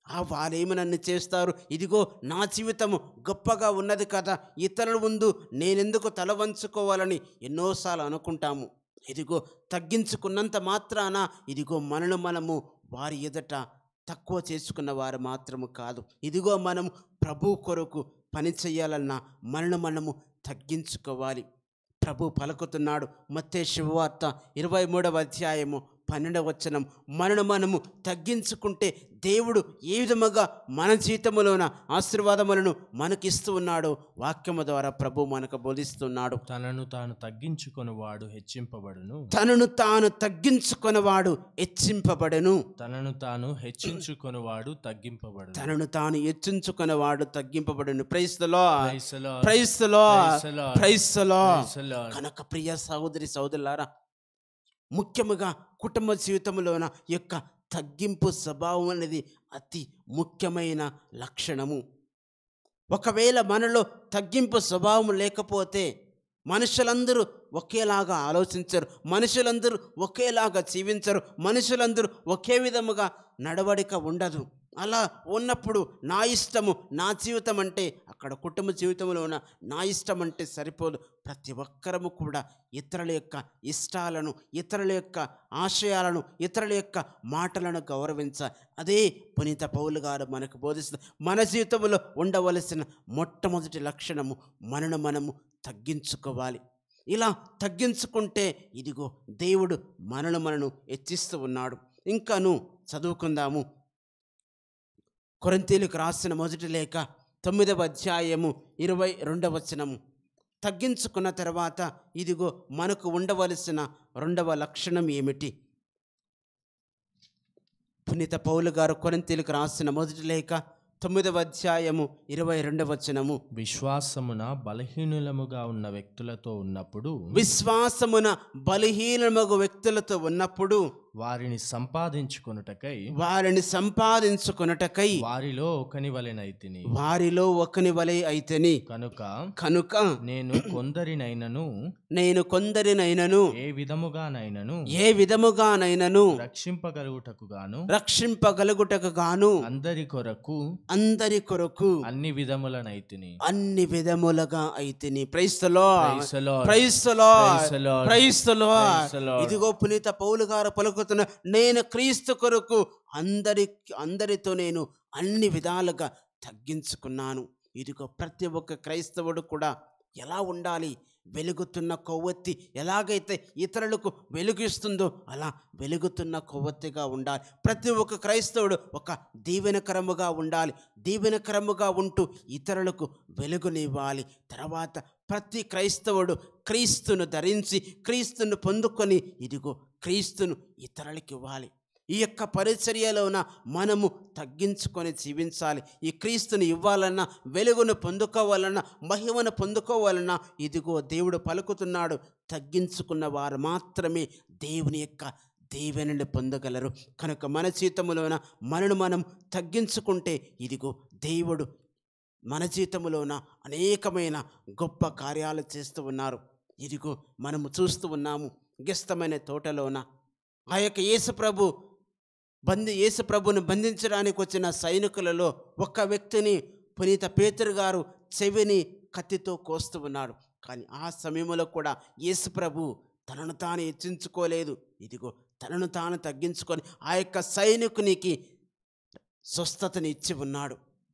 ఆ వారేమి నన్ను చేస్తారు ఇదిగో నా జీవితము గొప్పగా ఉన్నది కదా ఇతరుల ముందు నేనెందుకు తల వంచుకోవాలని ఎన్నోసార్లు అనుకుంటాము ఇదిగో తగ్గించుకున్నంత మాత్రాన ఇదిగో మనను మనము వారి ఎదుట తక్కువ చేసుకున్న వారు మాత్రము కాదు ఇదిగో మనం ప్రభు కొరకు పని చేయాలన్నా మనను మనము తగ్గించుకోవాలి ప్రభు పలుకుతున్నాడు మత్తే శుభవార్త ఇరవై మూడవ అధ్యాయము పన్నెండవ వచనం మనను మనము తగ్గించుకుంటే దేవుడు ఏ విధముగా మన జీవితములోన ఆశీర్వాదములను మనకిస్తూ ఉన్నాడో వాక్యము ద్వారా ప్రభు మనకు బోధిస్తున్నాడు తనను తాను తగ్గించుకొని వాడు హెచ్చింపబడును తనను తాను తగ్గించుకొనవాడు హెచ్చింపబడను తనను తాను హెచ్చించుకొనివాడు తగ్గింపబడును తనను తాను హెచ్చించుకొనవాడు తగ్గింపబడను ప్రైస్తలో Praise the Lord. ప్రైస్తలో Praise the Lord. ప్రైస్తలో Praise the Lord. కనుక ప్రియ సహోదరి సహోదరులారా ముఖ్యముగా కుటుంబ జీవితంలోన యొక్క తగ్గింపు స్వభావం అనేది అతి ముఖ్యమైన లక్షణము ఒకవేళ మనలో తగ్గింపు స్వభావం లేకపోతే మనుషులందరూ ఒకేలాగా ఆలోచించరు మనుషులందరూ ఒకేలాగా జీవించరు మనుషులందరూ ఒకే విధముగా నడవడిక ఉండదు అలా ఉన్నప్పుడు నా ఇష్టము నా జీవితం అంటే అక్కడ కుటుంబ జీవితంలో ఉన్న నా ఇష్టం అంటే సరిపోదు ప్రతి ఒక్కరము కూడా ఇతరుల యొక్క ఇష్టాలను ఇతరుల యొక్క ఆశయాలను ఇతరుల యొక్క మాటలను గౌరవించాలి అదే పునీత పౌలు గారు మనకు బోధిస్తుంది మన జీవితంలో ఉండవలసిన మొట్టమొదటి లక్షణము మనను మనము తగ్గించుకోవాలి ఇలా తగ్గించుకుంటే ఇదిగో దేవుడు మనను మనను హెచ్చిస్తూ ఉన్నాడు ఇంకాను చదువుకుందాము కొరంతీలకు రాసిన మొదటి లేఖ తొమ్మిదవ అధ్యాయము ఇరవై రెండవ వచనము తగ్గించుకున్న తర్వాత ఇదిగో మనకు ఉండవలసిన రెండవ లక్షణం ఏమిటి పునీత పౌలు గారు కొరంతీలకు రాసిన మొదటి లేఖ తొమ్మిదవ అధ్యాయము ఇరవై రెండవ వచనము విశ్వాసమున బలహీనులముగా ఉన్న వ్యక్తులతో ఉన్నప్పుడు విశ్వాసమున బలహీనమగు వ్యక్తులతో ఉన్నప్పుడు వారిని సంపాదించుకొనుటకై వారిని సంపాదించుకొనుటకై వారిలో ఒకని వలెనైతిని వారిలో ఒకని వలె అయితేని కనుక కనుక నేను కొందరినైనను నేను కొందరినైనను ఏ విధముగానైనను ఏ విధముగానైనను రక్షింపగలుగుటకు గాను రక్షింపగలుగుటకు గాను అందరి కొరకు అందరి కొరకు అన్ని విధములనైతిని అన్ని విధములుగా అయితేని ప్రైస్తలో Praise the Lord. ప్రైస్తలో Praise the Lord. ప్రైస్తలో Praise the Lord. ఇదిగో పునీత పౌలు గారు పలుకుతున్న నేను క్రీస్తు కొరకు అందరి అందరితో నేను అన్ని విధాలుగా తగ్గించుకున్నాను ఇదిగో ప్రతి ఒక్క క్రైస్తవుడు కూడా ఎలా ఉండాలి వెలుగుతున్న కొవ్వొత్తి ఎలాగైతే ఇతరులకు వెలుగిస్తుందో అలా వెలుగుతున్న కొవ్వొత్తిగా ఉండాలి ప్రతి ఒక్క క్రైస్తవుడు ఒక దీవెనకరముగా ఉండాలి దీవెనకరముగా ఉంటూ ఇతరులకు వెలుగునివ్వాలి తర్వాత ప్రతి క్రైస్తవుడు క్రీస్తును ధరించి క్రీస్తును పొందుకొని ఇదిగో క్రీస్తును ఇతరులకు ఇవ్వాలి ఈ యొక్క పరిచర్యలోన మనము తగ్గించుకొని జీవించాలి ఈ క్రీస్తుని ఇవ్వాలన్నా వెలుగును పొందుకోవాలన్నా మహిమను పొందుకోవాలన్నా ఇదిగో దేవుడు పలుకుతున్నాడు తగ్గించుకున్న వారు మాత్రమే దేవుని యొక్క దీవెనని పొందగలరు కనుక మన జీవితములోన మనను మనం తగ్గించుకుంటే ఇదిగో దేవుడు మన జీవితంలోన అనేకమైన గొప్ప కార్యాలు చేస్తూ ఉన్నారు ఇదిగో మనము చూస్తూ ఉన్నాము గెస్తమైన తోటలోన ఆ యొక్క యేసు ప్రభు బంది యేసు ప్రభుని బంధించడానికి వచ్చిన సైనికులలో ఒక్క వ్యక్తిని పునీత పేతురు గారు చెవిని కత్తితో కోస్తూ ఉన్నాడు కానీ ఆ సమయంలో కూడా యేసు ప్రభు తనను తాను హెచ్చించుకోలేదు ఇదిగో తనను తాను తగ్గించుకొని ఆ యొక్క సైనికునికి స్వస్థతని ఇచ్చి ఉన్నాడు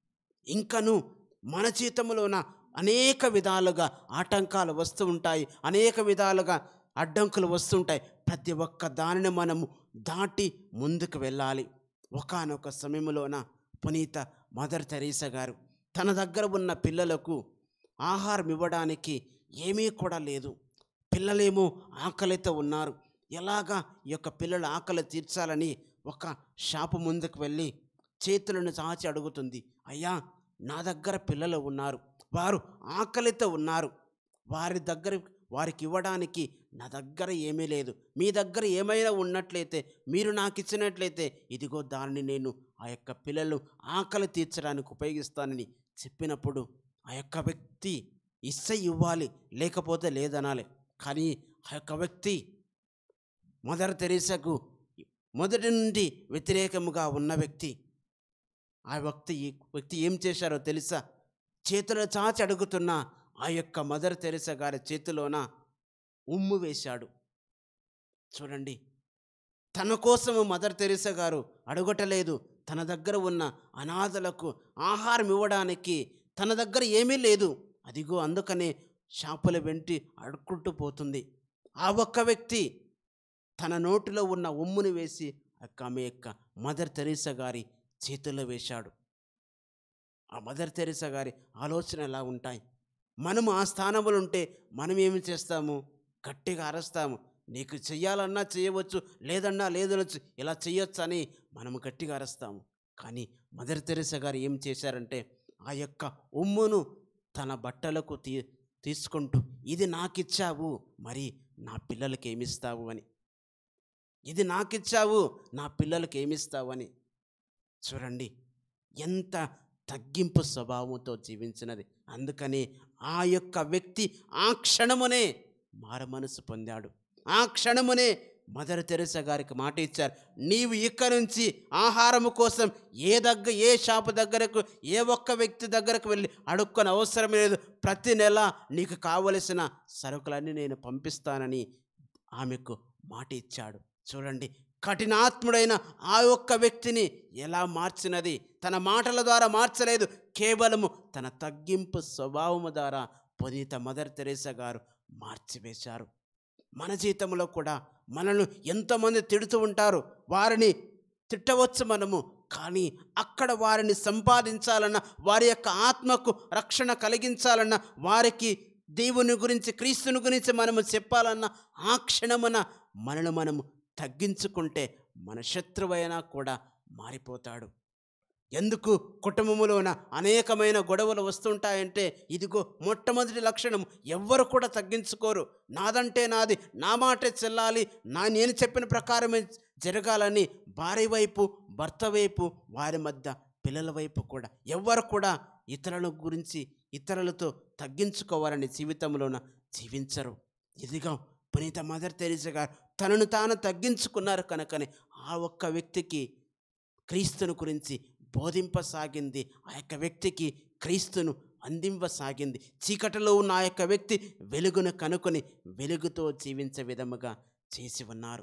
ఇంకను మన జీవితంలోన అనేక విధాలుగా ఆటంకాలు వస్తూ ఉంటాయి అనేక విధాలుగా అడ్డంకులు వస్తుంటాయి ప్రతి ఒక్క దానిని మనము దాటి ముందుకు వెళ్ళాలి ఒకానొక సమయంలోన పునీత మదర్ తెరీసా గారు తన దగ్గర ఉన్న పిల్లలకు ఆహారం ఇవ్వడానికి ఏమీ కూడా లేదు పిల్లలేమో ఆకలితో ఉన్నారు ఎలాగా ఈ యొక్క పిల్లల ఆకలి తీర్చాలని ఒక షాపు ముందుకు వెళ్ళి చేతులను చాచి అడుగుతుంది అయ్యా నా దగ్గర పిల్లలు ఉన్నారు వారు ఆకలితో ఉన్నారు వారి దగ్గర వారికి ఇవ్వడానికి నా దగ్గర ఏమీ లేదు మీ దగ్గర ఏమైనా ఉన్నట్లయితే మీరు నాకు ఇచ్చినట్లయితే ఇదిగో దాన్ని నేను ఆ యొక్క పిల్లలు ఆకలి తీర్చడానికి ఉపయోగిస్తానని చెప్పినప్పుడు ఆ యొక్క వ్యక్తి ఇస్స ఇవ్వాలి లేకపోతే లేదనాలి కానీ ఆ యొక్క వ్యక్తి మదర్ తెరీసాకు మొదటి నుండి వ్యతిరేకముగా ఉన్న వ్యక్తి ఆ వ్యక్తి ఈ వ్యక్తి ఏం చేశారో తెలుసా చేతులు చాచి అడుగుతున్న ఆ యొక్క మదర్ తెరిసా గారి చేతిలోన ఉమ్ము వేశాడు చూడండి తన కోసము మదర్ తెరిసా గారు అడగటలేదు తన దగ్గర ఉన్న అనాథలకు ఆహారం ఇవ్వడానికి తన దగ్గర ఏమీ లేదు అదిగో అందుకనే షాపుల వెంటి అడుక్కుంటూ పోతుంది ఆ ఒక్క వ్యక్తి తన నోటిలో ఉన్న ఉమ్ముని వేసి అక్క ఆమె యొక్క మదర్ తెరీసా గారి చేతుల్లో వేశాడు ఆ మదర్ తెరీసా గారి ఆలోచన ఎలా ఉంటాయి మనము ఆ స్థానంలో ఉంటే మనం ఏమి చేస్తాము గట్టిగా అరస్తాము నీకు చెయ్యాలన్నా చేయవచ్చు లేదన్నా లేదనొచ్చు ఇలా చేయొచ్చు అని మనము గట్టిగా అరస్తాము కానీ మదర్ తెరీసా గారు ఏం చేశారంటే ఆ యొక్క ఉమ్మును తన బట్టలకు తీ తీసుకుంటూ ఇది నాకిచ్చావు మరి నా పిల్లలకి ఏమిస్తావు అని ఇది నాకిచ్చావు నా పిల్లలకి ఏమిస్తావు అని చూడండి ఎంత తగ్గింపు స్వభావంతో జీవించినది అందుకని ఆ యొక్క వ్యక్తి ఆ క్షణమునే మారమనసు పొందాడు ఆ క్షణమునే మదర్ తెరసా గారికి మాట ఇచ్చారు నీవు ఇక్కడ నుంచి ఆహారము కోసం ఏ దగ్గర ఏ షాపు దగ్గరకు ఏ ఒక్క వ్యక్తి దగ్గరకు వెళ్ళి అడుక్కొని అవసరం లేదు ప్రతి నెల నీకు కావలసిన సరుకులన్నీ నేను పంపిస్తానని ఆమెకు మాట ఇచ్చాడు చూడండి కఠినాత్ముడైన ఆ ఒక్క వ్యక్తిని ఎలా మార్చినది తన మాటల ద్వారా మార్చలేదు కేవలము తన తగ్గింపు స్వభావము ద్వారా పునీత మదర్ తెరేసా గారు మార్చివేశారు మన జీవితంలో కూడా మనల్ని ఎంతోమంది తిడుతూ ఉంటారు వారిని తిట్టవచ్చు మనము కానీ అక్కడ వారిని సంపాదించాలన్న వారి యొక్క ఆత్మకు రక్షణ కలిగించాలన్న వారికి దేవుని గురించి క్రీస్తుని గురించి మనము చెప్పాలన్న ఆ క్షణమున మనను మనము తగ్గించుకుంటే మన శత్రువైనా కూడా మారిపోతాడు ఎందుకు కుటుంబంలోన అనేకమైన గొడవలు వస్తుంటాయంటే ఇదిగో మొట్టమొదటి లక్షణం ఎవ్వరు కూడా తగ్గించుకోరు నాదంటే నాది నా మాటే చెల్లాలి నా నేను చెప్పిన ప్రకారమే జరగాలని భార్య వైపు భర్త వైపు వారి మధ్య పిల్లల వైపు కూడా ఎవ్వరు కూడా ఇతరుల గురించి ఇతరులతో తగ్గించుకోవాలని జీవితంలోన జీవించరు ఇదిగా పునీత మదర్ తెరీసా గారు తనను తాను తగ్గించుకున్నారు కనుకనే ఆ ఒక్క వ్యక్తికి క్రీస్తుని గురించి బోధింపసాగింది ఆ యొక్క వ్యక్తికి క్రీస్తును అందింపసాగింది చీకటిలో ఉన్న ఆ యొక్క వ్యక్తి వెలుగును కనుకొని వెలుగుతో జీవించే విధముగా చేసి ఉన్నారు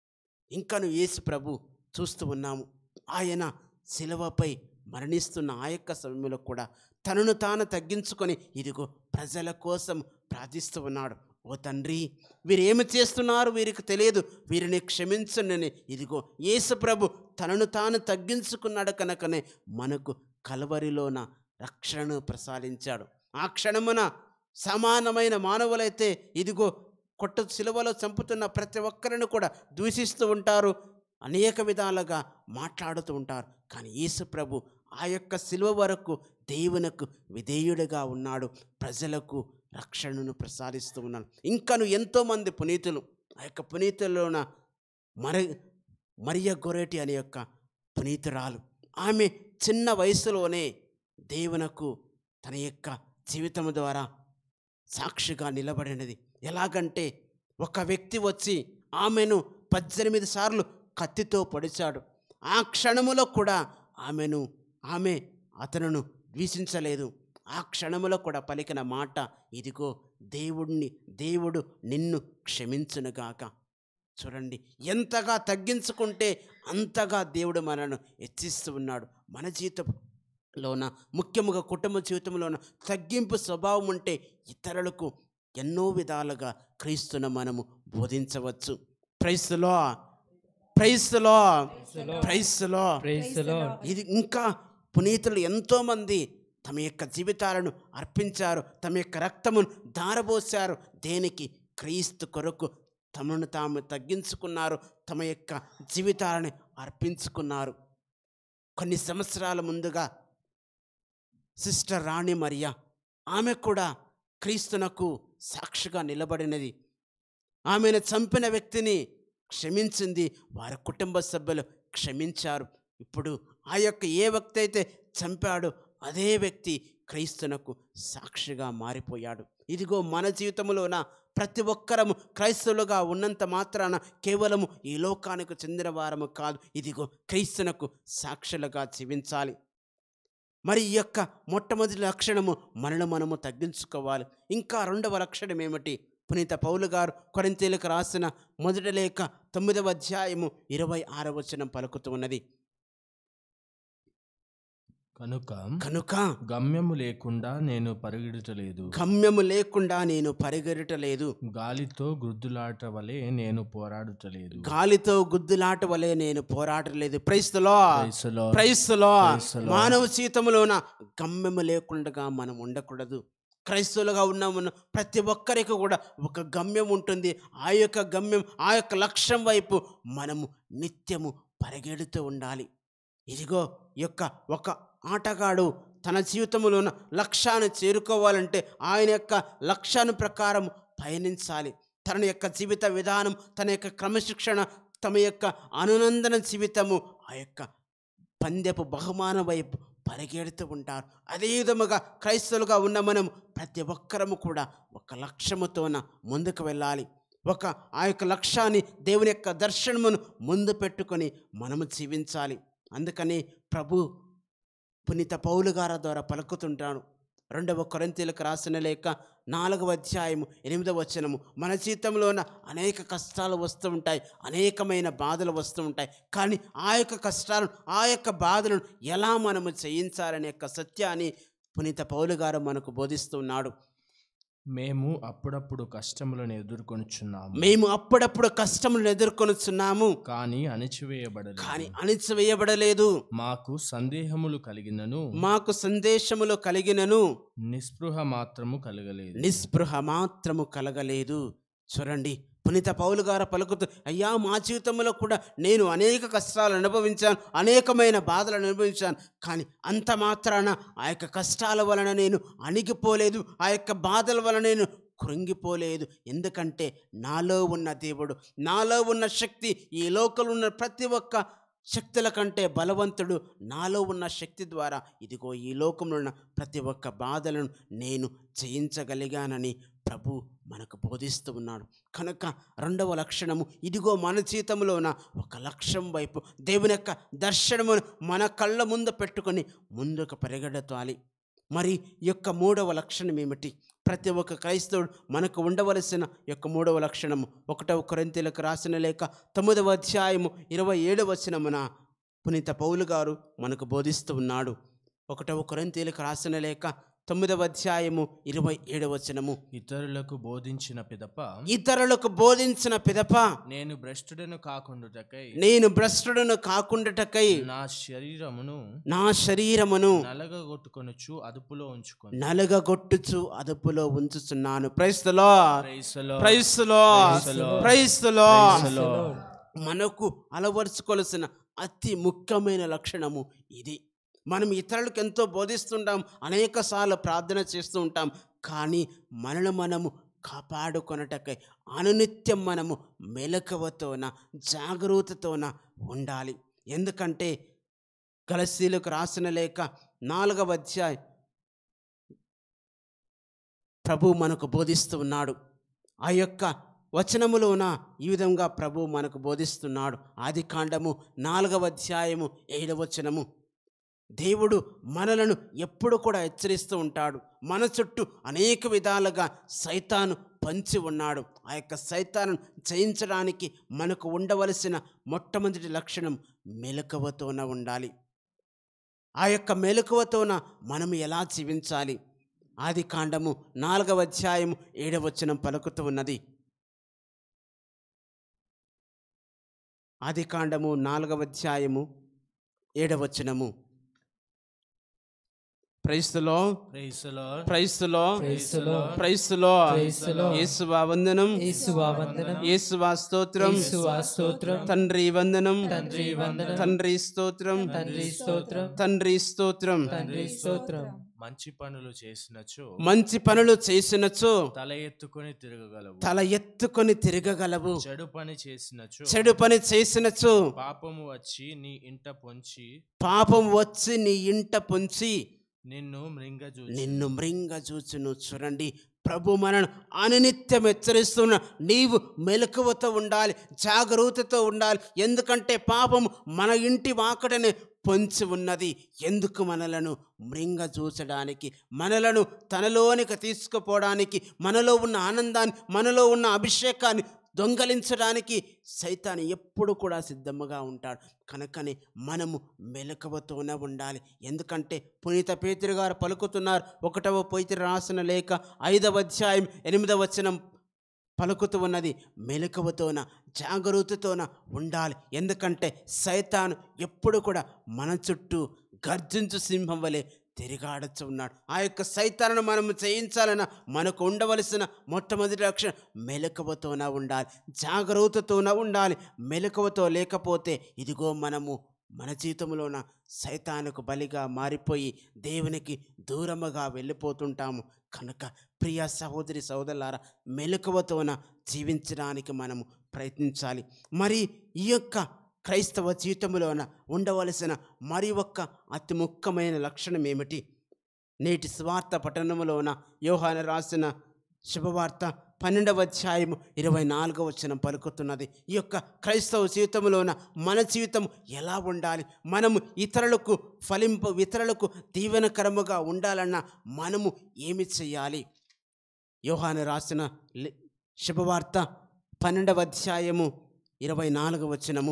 ఇంకను యేసు ప్రభు చూస్తూ ఉన్నాము ఆయన శిలువపై మరణిస్తున్న ఆ యొక్క సమయంలో కూడా తనను తాను తగ్గించుకొని ఇదిగో ప్రజల కోసం ప్రార్థిస్తూ ఉన్నాడు ఓ తండ్రి వీరేమి చేస్తున్నారు వీరికి తెలియదు వీరిని క్షమించండి ఇదిగో యేసు ప్రభు తనను తాను తగ్గించుకున్నాడు కనుకనే మనకు కలవరిలోన రక్షణను ప్రసాదించాడు ఆ క్షణమున సమానమైన మానవులైతే ఇదిగో కొట్టు సిలువలో చంపుతున్న ప్రతి ఒక్కరిని కూడా దూషిస్తూ ఉంటారు అనేక విధాలుగా మాట్లాడుతూ ఉంటారు కానీ యేసు ప్రభు ఆ యొక్క సిలువ వరకు దేవునకు విధేయుడిగా ఉన్నాడు ప్రజలకు రక్షణను ప్రసాదిస్తూ ఉన్నాడు ఇంకను ఎంతోమంది పునీతులు ఆ యొక్క పునీతుల్లోన మరి మరియ గొరేటి అనే యొక్క పునీతురాలు ఆమె చిన్న వయసులోనే దేవునకు తన యొక్క జీవితం ద్వారా సాక్షిగా నిలబడినది ఎలాగంటే ఒక వ్యక్తి వచ్చి ఆమెను పద్దెనిమిది సార్లు కత్తితో పొడిచాడు ఆ క్షణములో కూడా ఆమెను ఆమె అతనును ద్వేషించలేదు ఆ క్షణములో కూడా పలికిన మాట ఇదిగో దేవుడిని దేవుడు నిన్ను క్షమించునుగాక చూడండి ఎంతగా తగ్గించుకుంటే అంతగా దేవుడు మనను హెచ్చిస్తూ ఉన్నాడు మన జీవితంలోన ముఖ్యముగా కుటుంబ జీవితంలోన తగ్గింపు స్వభావం ఉంటే ఇతరులకు ఎన్నో విధాలుగా క్రీస్తును మనము బోధించవచ్చు ప్రైస్లో ప్రైస్లో ప్రైస్లో Praise the Lord. ఇది ఇంకా పునీతులు ఎంతోమంది తమ యొక్క జీవితాలను అర్పించారు తమ యొక్క రక్తమును దారబోశారు దేనికి క్రీస్తు కొరకు తమను తాము తగ్గించుకున్నారు తమ యొక్క జీవితాలను అర్పించుకున్నారు కొన్ని సంవత్సరాల ముందుగా సిస్టర్ రాణి మరియా ఆమె కూడా క్రీస్తునకు సాక్షిగా నిలబడినది ఆమెను చంపిన వ్యక్తిని క్షమించింది వారి కుటుంబ సభ్యులు క్షమించారు ఇప్పుడు ఆ యొక్క ఏ వ్యక్తి అయితే చంపాడో అదే వ్యక్తి క్రైస్తునకు సాక్షిగా మారిపోయాడు ఇదిగో మన జీవితంలోన ప్రతి ఒక్కరము క్రైస్తవులుగా ఉన్నంత మాత్రాన కేవలము ఈ లోకానికి చెందిన వారము కాదు ఇదిగో క్రీస్తునకు సాక్షులుగా జీవించాలి మరి ఈ యొక్క మొట్టమొదటి లక్షణము మనను మనము తగ్గించుకోవాలి ఇంకా రెండవ లక్షణం ఏమిటి పునీత పౌలు గారు కొరింతీలకు రాసిన మొదటి లేఖ తొమ్మిదవ అధ్యాయము ఇరవై ఆరవ వచనం పలుకుతూ ఉన్నది కనుక కనుక గమ్యము లేకుండా నేను పరిగెడటలేదు గమ్యము లేకుండా నేను పరిగెరటలేదు గాలితో గుద్దులాట వలె నేను పోరాడుటలేదు గాలితో గుద్దులాట వలె నేను పోరాడలేదు ప్రైస్తులో Praise the Lord. క్రైస్తులో Praise the Lord. మానవ జీవితంలోన గమ్యము లేకుండా మనం ఉండకూడదు క్రైస్తవులుగా ఉన్నామన్న ప్రతి ఒక్కరికి కూడా ఒక గమ్యం ఉంటుంది ఆ యొక్క గమ్యం ఆ యొక్క లక్ష్యం వైపు మనము నిత్యము పరిగెడుతూ ఉండాలి ఇదిగో ఈ యొక్క ఒక ఆటగాడు తన జీవితంలో ఉన్న లక్ష్యాన్ని చేరుకోవాలంటే ఆయన యొక్క లక్ష్యాన్ని ప్రకారం పయనించాలి తన యొక్క జీవిత విధానం తన యొక్క క్రమశిక్షణ తమ యొక్క అనునందన జీవితము ఆ యొక్క పందెపు బహుమాన వైపు పరిగెడుతూ ఉంటారు అదే విధముగా క్రైస్తవులుగా ఉన్న మనం ప్రతి ఒక్కరము కూడా ఒక లక్ష్యముతోన ముందుకు వెళ్ళాలి ఒక ఆ యొక్క లక్ష్యాన్ని దేవుని యొక్క దర్శనమును ముందు పెట్టుకొని మనము జీవించాలి అందుకని ప్రభు పునీత పౌలు గారి ద్వారా పలుకుతుంటాను రెండవ కొరంతీలకు రాసిన లేక నాలుగవ అధ్యాయము ఎనిమిదవ వచనము మన జీవితంలోన అనేక కష్టాలు వస్తూ ఉంటాయి అనేకమైన బాధలు వస్తూ ఉంటాయి కానీ ఆ యొక్క కష్టాలను ఆ యొక్క బాధలను ఎలా మనము చేయించాలనే యొక్క సత్యాన్ని పునీత పౌలు గారు మనకు బోధిస్తున్నాడు మేము అప్పుడప్పుడు కష్టములను ఎదుర్కొనుచున్నాము మేము అప్పుడప్పుడు కష్టములను ఎదుర్కొనుచున్నాము కానీ అణిచివేయబడలేదు కానీ అణిచివేయబడలేదు మాకు సందేహములు కలిగినను మాకు సందేశములు కలిగినను నిస్పృహ మాత్రము కలగలేదు నిస్పృహ మాత్రము కలగలేదు చూడండి పునీత పౌలు గారు పలుకుతూ అయ్యా మా జీవితంలో కూడా నేను అనేక కష్టాలు అనుభవించాను అనేకమైన బాధలు అనుభవించాను కానీ అంత మాత్రాన ఆ యొక్క కష్టాల వలన నేను అణిగిపోలేదు ఆ యొక్క బాధల వలన నేను కృంగిపోలేదు ఎందుకంటే నాలో ఉన్న దేవుడు నాలో ఉన్న శక్తి ఈ లోకంలో ఉన్న ప్రతి ఒక్క శక్తుల కంటే బలవంతుడు నాలో ఉన్న శక్తి ద్వారా ఇదిగో ఈ లోకంలో ఉన్న ప్రతి ఒక్క బాధలను నేను జయించగలిగానని ప్రభు మనకు బోధిస్తూ ఉన్నాడు కనుక రెండవ లక్షణము ఇదిగో మన జీవితంలో ఉన్న ఒక లక్ష్యం వైపు దేవుని యొక్క దర్శనమును మన కళ్ళ ముందు పెట్టుకొని ముందుకు పరిగెడతాలి మరి ఈ యొక్క మూడవ లక్షణం ఏమిటి ప్రతి ఒక్క క్రైస్తవుడు మనకు ఉండవలసిన యొక్క మూడవ లక్షణము ఒకటవ కొరింతీలకు రాసిన లేక తొమ్మిదవ అధ్యాయము ఇరవై ఏడవ వచనమున పునీత పౌలు గారు మనకు బోధిస్తూ ఉన్నాడు ఒకటవ కొరింతీలకు రాసిన లేక తొమ్మిదవ అధ్యాయము ఇరవై ఏడవ వచనము ఇతరులకు బోధించిన పిదప ఇతరులకు బోధించిన పిదప నేను భ్రష్టుడను కాకుండుటకై నేను భ్రష్టుడను కాకుండాటకై నా శరీరమును నా శరీరమును నలగగొట్టుకొనుచు అదుపులో ఉంచుకొని నలగగొట్టుచు అదుపులో ఉంచుచున్నాను ప్రైస్తులో ప్రైసలో ప్రైస్తులో Praise the Lord. ప్రైస్తులో Praise the Lord. మనకు అలవరుచుకోవలసిన అతి ముఖ్యమైన లక్షణము ఇది మనం ఇతరులకు ఎంతో బోధిస్తుంటాం అనేక సార్లు ప్రార్థన చేస్తూ ఉంటాం కానీ మనను మనము కాపాడుకొనటకై అనునిత్యం మనము మెలకువతోన జాగరూకతతోన ఉండాలి ఎందుకంటే గలసీలకు రాసిన లేక నాలుగవ అధ్యాయం ప్రభు మనకు బోధిస్తూ ఉన్నాడు ఆ యొక్క వచనములోన ఈ విధంగా ప్రభు మనకు బోధిస్తున్నాడు ఆది కాండము నాలుగవ అధ్యాయము ఏడవ వచనము దేవుడు మనలను ఎప్పుడు కూడా హెచ్చరిస్తూ ఉంటాడు మన చుట్టూ అనేక విధాలుగా సైతాను పంచి ఉన్నాడు ఆ యొక్క సైతాను జయించడానికి మనకు ఉండవలసిన మొట్టమొదటి లక్షణం మెలకువతోన ఉండాలి ఆ యొక్క మెలకువతోన మనం ఎలా జీవించాలి ఆది కాండము నాలుగవ అధ్యాయం ఏడవచనం పలుకుతూ ఉన్నది ఆది కాండము నాలుగవ అధ్యాయము ఏడవచనము ప్రైస్తులో ప్రైసలో ప్రైస్తులో ప్రైస్తులో ప్రైస్తులో ప్రైస్తులో యేసువా వందనం యేసువా వందనం యేసువా స్తోత్రం యేసువా స్తోత్రం తండ్రి వందనం తండ్రి వందనం తండ్రి స్తోత్రం తండ్రి స్తోత్రం తండ్రి స్తోత్రం తండ్రి స్తోత్రం మంచి పనులు చేసినచో మంచి పనులు చేసినచో తల ఎత్తుకొని తిరగగలవు తల ఎత్తుకొని తిరగగలవు చెడు పని చేసినచో చెడు పని చేసినచో పాపము వచ్చి నీ ఇంట పొంచి పాపం వచ్చి నీ ఇంట పొంచి నిన్ను మృంగజూ నిన్ను మృంగ చూచును చూడండి ప్రభు మనను అనునిత్యం హెచ్చరిస్తున్న నీవు మెలకువతో ఉండాలి జాగరూకతతో ఉండాలి ఎందుకంటే పాపం మన ఇంటి వాకడనే పొంచి ఉన్నది ఎందుకు మనలను మృంగ చూచడానికి మనలను తనలోనికి తీసుకుపోవడానికి మనలో ఉన్న ఆనందాన్ని మనలో ఉన్న అభిషేకాన్ని దొంగలించడానికి సైతాన్ని ఎప్పుడు కూడా సిద్ధముగా ఉంటాడు కనుకనే మనము మెలకువతోనే ఉండాలి ఎందుకంటే పునీత పేతురు గారు పలుకుతున్నారు ఒకటవ పేతురు రాసిన లేక ఐదవ అధ్యాయం ఎనిమిదవ వచనం పలుకుతూ ఉన్నది మెలకువతోన జాగరూకతోన ఉండాలి ఎందుకంటే సైతాను ఎప్పుడు కూడా మన చుట్టూ గర్జించు సింహం వలె తిరిగాడచ్చు ఉన్నాడు ఆ యొక్క సైతాలను మనము చేయించాలన్న మనకు ఉండవలసిన మొట్టమొదటి లక్షణం మెలకువతోన ఉండాలి జాగరూకతోన ఉండాలి మెలకువతో లేకపోతే ఇదిగో మనము మన జీవితంలోన సైతానుకు బలిగా మారిపోయి దేవునికి దూరముగా వెళ్ళిపోతుంటాము కనుక ప్రియ సహోదరి సహోదరులారా మెలకువతోన జీవించడానికి మనము ప్రయత్నించాలి మరి ఈ యొక్క క్రైస్తవ జీవితంలోన ఉండవలసిన మరి ఒక్క అతి ముఖ్యమైన లక్షణం ఏమిటి నేటి స్వార్థ పట్టణములోన యోహాన రాసిన శుభవార్త పన్నెండవ అధ్యాయము ఇరవై నాలుగవ వచనం పలుకుతున్నది ఈ యొక్క క్రైస్తవ జీవితంలోన మన జీవితం ఎలా ఉండాలి మనము ఇతరులకు ఫలింపు ఇతరులకు దీవెనకరముగా ఉండాలన్నా మనము ఏమి చేయాలి యోహాను రాసిన లి- శుభవార్త పన్నెండవ అధ్యాయము ఇరవై నాలుగవ వచనము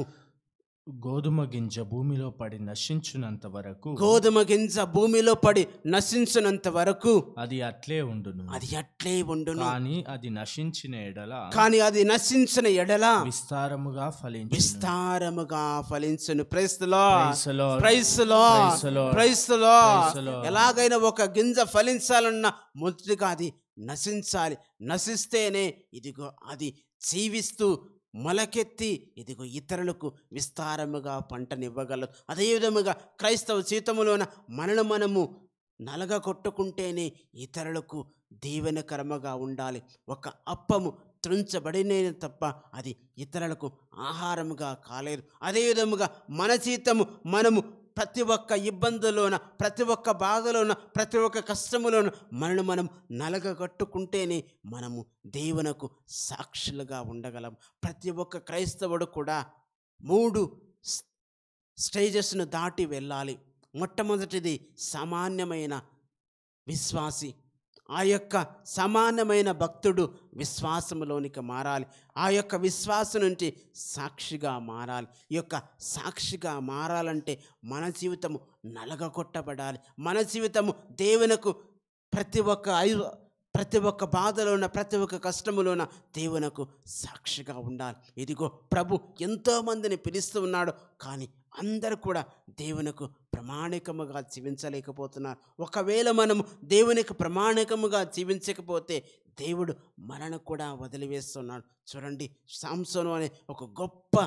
గోధుమ గింజ భూమిలో పడి నశించునంత వరకు గోధుమ గింజ భూమిలో పడి నశించినంత వరకు అది అట్లే ఉండును అది అట్లే ఉండును కానీ అది నశించిన ఎడల కానీ అది నశించిన ఎడల విస్తారముగా ఫలించు విస్తారముగా ఫలించును ప్రైస్లో Praise the Lord. ప్రైస్లో Praise the Lord. ప్రైస్లో Praise the Lord. ఎలాగైనా ఒక గింజ ఫలించాలన్న మొదటిగా అది నశించాలి నశిస్తేనే ఇదిగో అది జీవిస్తూ మొలకెత్తి ఇదిగో ఇతరులకు విస్తారముగా పంటనివ్వగలదు అదే విధముగా క్రైస్తవ జీవితంలోన మనను మనము నలగ కొట్టుకుంటేనే ఇతరులకు దీవెనకరముగా ఉండాలి ఒక అప్పము త్రుంచబడినే తప్ప అది ఇతరులకు ఆహారముగా కాలేదు అదే విధముగా మన జీతము మనము ప్రతి ఒక్క ఇబ్బందులోన ప్రతి ఒక్క బాధలోన ప్రతి ఒక్క కష్టములోన మనను మనం నలగగట్టుకుంటేనే మనము దేవునకు సాక్షులుగా ఉండగలం ప్రతి ఒక్క క్రైస్తవుడు కూడా మూడు స్- స్టేజెస్ను దాటి వెళ్ళాలి మొట్టమొదటిది సామాన్యమైన విశ్వాసి ఆ యొక్క సమానమైన భక్తుడు విశ్వాసములోనికి మారాలి ఆ యొక్క విశ్వాసం నుంచి సాక్షిగా మారాలి ఈ యొక్క సాక్షిగా మారాలంటే మన జీవితము నలగగొట్టబడాలి మన జీవితము దేవునకు ప్రతి ఒక్క ఐ ప్రతి ఒక్క బాధలోన ప్రతి ఒక్క కష్టములోన దేవునకు సాక్షిగా ఉండాలి ఇదిగో ప్రభు ఎంతోమందిని పిలుస్తూ ఉన్నాడు కానీ అందరూ కూడా దేవునకు ప్రమాణికముగా జీవించలేకపోతున్నారు ఒకవేళ మనము దేవునికి ప్రమాణికముగా జీవించకపోతే దేవుడు మనను కూడా వదిలివేస్తున్నాడు చూడండి సాంసోను అనే ఒక గొప్ప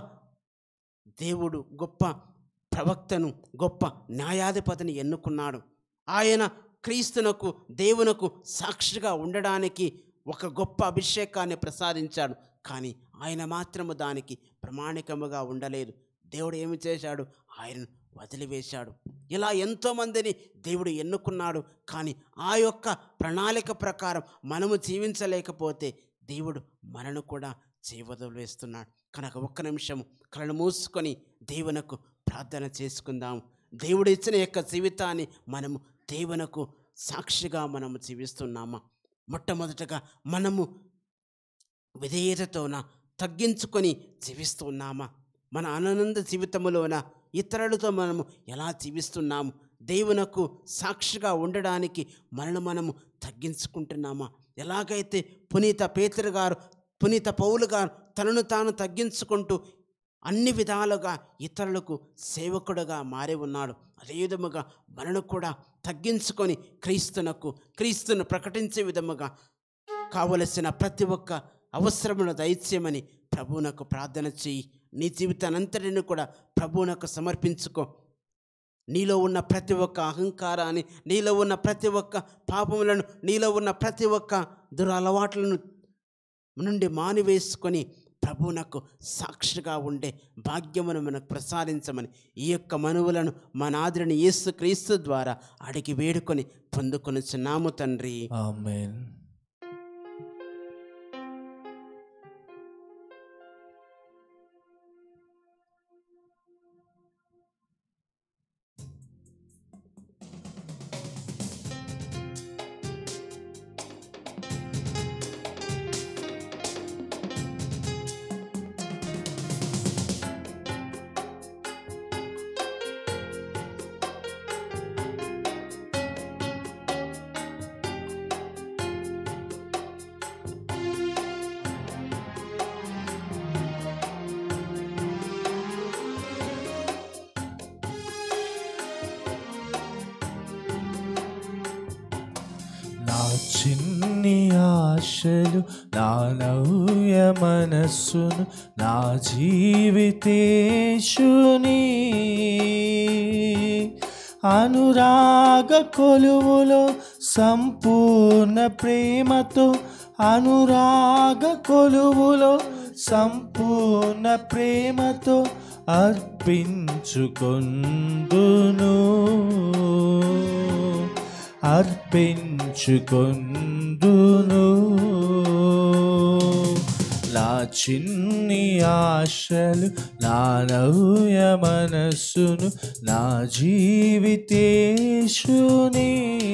దేవుడు గొప్ప ప్రవక్తను గొప్ప న్యాయాధిపతిని ఎన్నుకున్నాడు ఆయన క్రీస్తునకు దేవునకు సాక్షిగా ఉండడానికి ఒక గొప్ప అభిషేకాన్ని ప్రసాదించాడు కానీ ఆయన మాత్రము దానికి ప్రమాణికముగా ఉండలేదు దేవుడు ఏమి చేశాడు ఆయనను వదిలివేశాడు ఇలా ఎంతోమందిని దేవుడు ఎన్నుకున్నాడు కానీ ఆ యొక్క ప్రణాళిక ప్రకారం మనము జీవించలేకపోతే దేవుడు మనను కూడా చేయవదిలేస్తున్నాడు కనుక ఒక్క నిమిషం కళ్ళు మూసుకొని దేవునకు ప్రార్థన చేసుకుందాం దేవుడు ఇచ్చిన యొక్క జీవితాన్ని మనము దేవునకు సాక్షిగా మనము జీవిస్తున్నామా మొట్టమొదటగా మనము విధేయతతోన తగ్గించుకొని జీవిస్తున్నామా మన ఆనంద జీవితంలోన ఇతరులతో మనము ఎలా జీవిస్తున్నాము దేవునకు సాక్షిగా ఉండడానికి మనను మనము తగ్గించుకుంటున్నామా ఎలాగైతే పునీత పేతురు గారు పునీత పౌలు గారు తనను తాను తగ్గించుకుంటూ అన్ని విధాలుగా ఇతరులకు సేవకుడుగా మారి ఉన్నాడు అదే విధముగా మనను కూడా తగ్గించుకొని క్రీస్తునకు క్రీస్తును ప్రకటించే విధముగా కావలసిన ప్రతి ఒక్క అవసరమును దయచేయమని ప్రభువునకు ప్రార్థన చేయి నీ జీవితానంతటిని కూడా ప్రభువునకు సమర్పించుకో నీలో ఉన్న ప్రతి ఒక్క అహంకారాన్ని నీలో ఉన్న ప్రతి ఒక్క పాపములను నీలో ఉన్న ప్రతి ఒక్క దురలవాట్లను నుండి మానివేసుకొని ప్రభువునకు సాక్షిగా ఉండే భాగ్యమును మనకు ప్రసాదించమని ఈ యొక్క మనువులను మన ఆదరణ యేసు క్రీస్తు ద్వారా అడిగి వేడుకొని పొందుకొని నాము తండ్రి ఆమెన్ చిన్ని ఆశలు నా నవ్య మనస్సును నా జీవితేశుని అనురాగ కొలువులో సంపూర్ణ ప్రేమతో అనురాగ కొలువులో సంపూర్ణ ప్రేమతో అర్పించుకొందును అర్పించుకొందును నా చిన్ని ఆశలు నా నవ్య మనస్సును నా జీవితేశుని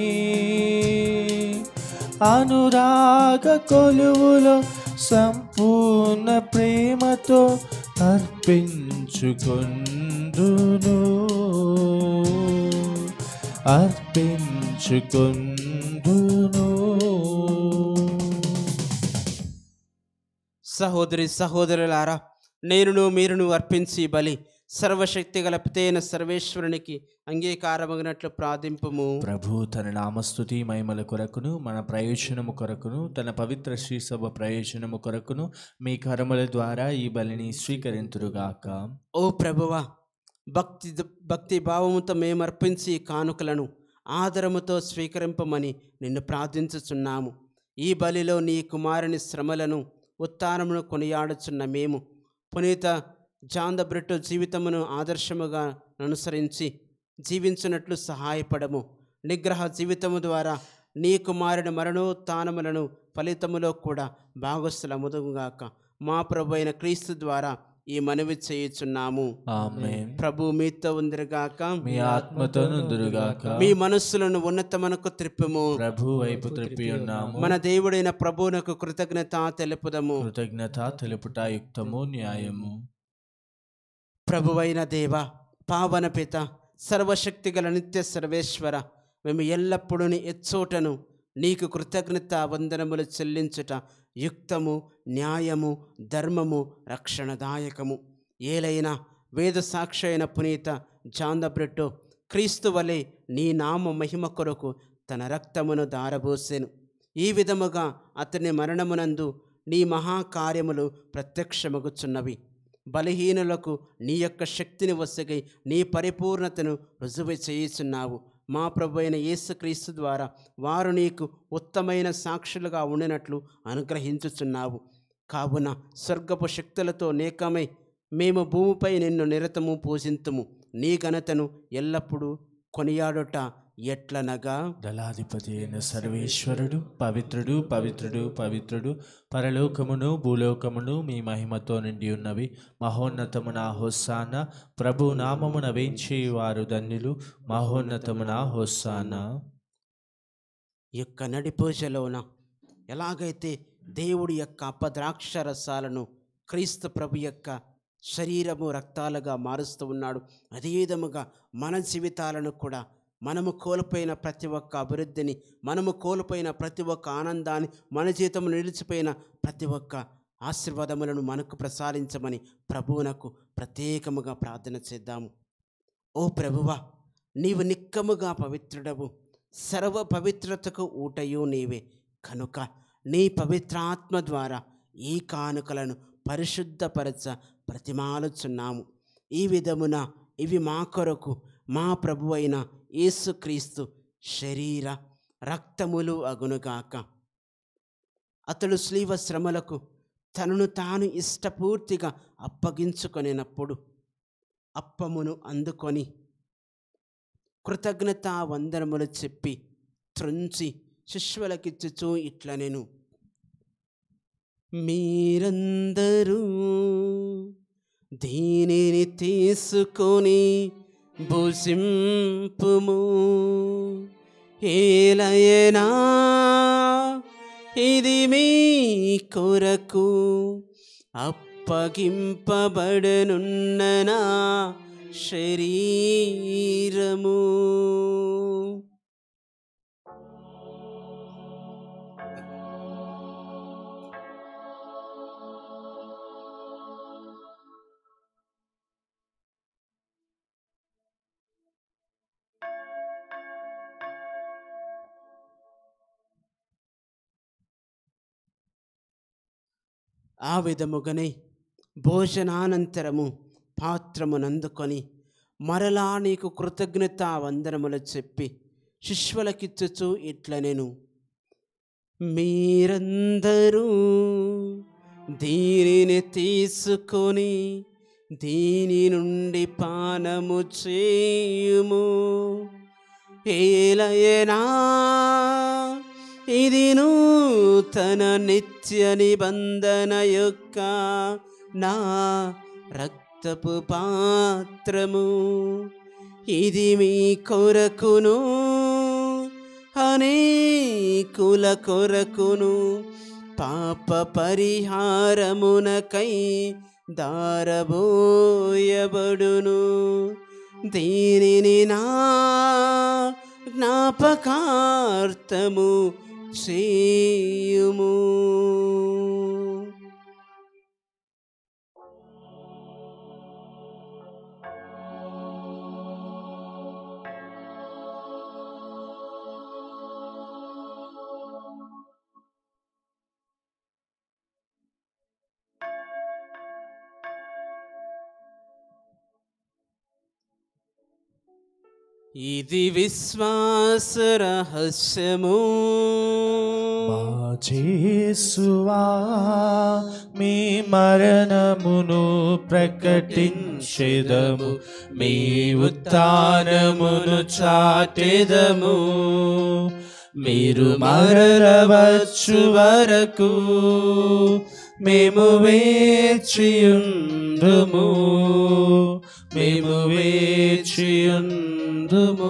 అనురాగ కొలువులో సంపూర్ణ ప్రేమతో అర్పించుకొందును అర్పించుకొందును సహోదరి సహోదరులారా నేనును మీరును అర్పించి బలి సర్వశక్తి గల పితైన సర్వేశ్వరునికి అంగీకారమగినట్లు ప్రార్థింపుము ప్రభు తన నామస్తుతి మహిమల కొరకును మన ప్రయోజనము కొరకును తన పవిత్ర శ్రీసభ ప్రయోజనము కొరకును మీ కరముల ద్వారా ఈ బలిని స్వీకరింతురుగాక ఓ ప్రభువా భక్తి భక్తి భావముతో మేము అర్పించి ఈ కానుకలను ఆదరముతో స్వీకరింపమని నిన్ను ప్రార్థించుచున్నాము ఈ బలిలో నీ కుమారుని శ్రమలను ఉత్తానమును కొనియాడుచున్న మేము పునీత జాంద బ్రిట్టు జీవితమును ఆదర్శముగా అనుసరించి జీవించినట్లు సహాయపడము నిగ్రహ జీవితము ద్వారా నీ కుమారుని మరణోత్థానములను ఫలితములో కూడా భాగస్థులముదుగాక మా ప్రభు అయిన క్రీస్తు ద్వారా ఈ మనవి చేయుచున్నాము ఆమేన్ ప్రభు మీతో ఉందిరుగాక మీ ఆత్మతోను దురుగాక మీ మనస్సులను ఉన్నతమనకు త్రిప్పుము ప్రభు వైపు త్రిప్పి ఉన్నాము మన దేవుడైన ప్రభువునకు కృతజ్ఞత తెలుపుదము కృతజ్ఞత తెలుపుట యుక్తము న్యాయము ప్రభువైన దేవ పావన పిత సర్వశక్తి గల నిత్య సర్వేశ్వర మేము ఎల్లప్పుడూ నీ ఎచ్చోటను నీకు కృతజ్ఞత వందనములు చెల్లించుట యుక్తము న్యాయము ధర్మము రక్షణదాయకము ఏలైనా వేద సాక్షి అయిన పునీత జాందబ్రెట్టు క్రీస్తు వలె నీ నామ మహిమ కొరకు తన రక్తమును దారబోసెను ఈ విధముగా అతని మరణమునందు నీ మహాకార్యములు ప్రత్యక్షమగుచున్నవి బలహీనులకు నీ యొక్క శక్తిని వసగై నీ పరిపూర్ణతను రుజువు చేయుచున్నావు మా ప్రభు అయిన యేసుక్రీస్తు ద్వారా వారు నీకు ఉత్తమైన సాక్షులుగా ఉండినట్లు అనుగ్రహించుచున్నావు కావున స్వర్గపు శక్తులతో నేకమై మేము భూమిపై నిన్ను నిరతము పూజింతుము నీ ఘనతను ఎల్లప్పుడూ కొనియాడుట ఎట్లనగా దళాధిపతి అయిన సర్వేశ్వరుడు పవిత్రుడు పవిత్రుడు పవిత్రుడు పరలోకమును భూలోకమును మీ మహిమతో నిండి ఉన్నవి మహోన్నతమున హొస్సాన ప్రభు నామమున వేంచి వారు ధన్యులు మహోన్నతమున హొస్సాన ఈ యొక్క నడి పూజలోన ఎలాగైతే దేవుడి యొక్క అపద్రాక్ష రసాలను క్రీస్తు ప్రభు యొక్క శరీరము రక్తాలుగా మారుస్తూ ఉన్నాడు అదే విధముగా మన జీవితాలను కూడా మనము కోల్పోయిన ప్రతి ఒక్క అభివృద్ధిని మనము కోల్పోయిన ప్రతి ఒక్క ఆనందాన్ని మన జీవితంలో నిలిచిపోయిన ప్రతి ఒక్క ఆశీర్వాదములను మనకు ప్రసాదించమని ప్రభువునకు ప్రత్యేకముగా ప్రార్థన చేద్దాము ఓ ప్రభువా నీవు నిక్కముగా పవిత్రుడవు సర్వ పవిత్రతకు ఊటయు నీవే కనుక నీ పవిత్రాత్మ ద్వారా ఈ కానుకలను పరిశుద్ధపరచ ప్రతిమాలుచున్నాము ఈ విధమున ఇవి మా కొరకు మా ప్రభు అయిన యేసుక్రీస్తు శరీర రక్తములు అగునుగాక అతడు స్లీవ శ్రమలకు తనను తాను ఇష్టపూర్తిగా అప్పగించుకొనినప్పుడు అప్పమును అందుకొని కృతజ్ఞత వందనములు చెప్పి త్రుంచి శిష్యులకిచ్చుచూ ఇట్ల నేను మీరందరూ దీనిని తీసుకొని భుజింపుము ఏలయనా ఇది మీ కొరకు అప్పగింపబడనున్న నా శరీరము ఆ విధముగానే భోజనానంతరము పాత్రమునందుకొని మరలా నీకు కృతజ్ఞత వందనములు చెప్పి శిష్యులకిచ్చుచు ఇట్ల నేను మీరందరూ దీనిని తీసుకొని దీని నుండి పానము చేయుము ఏలయనా ఇది నూతన నిత్య నిబంధన యొక్క నా రక్తపు పాత్రము ఇది మీ కొరకును అనేకుల కొరకును పాప పరిహారమునకై దారబోయబడును దీనిని నా జ్ఞాపకార్థము చేయుము ఇది విశ్వాస రహస్యము మా చేసువా మీ మరణమును ప్రకటించెదము మీ ఉత్థానమును చాటెదము మీరు మరలవచ్చు వరకు మేము వేచియుందుము మేము వేచియుందుము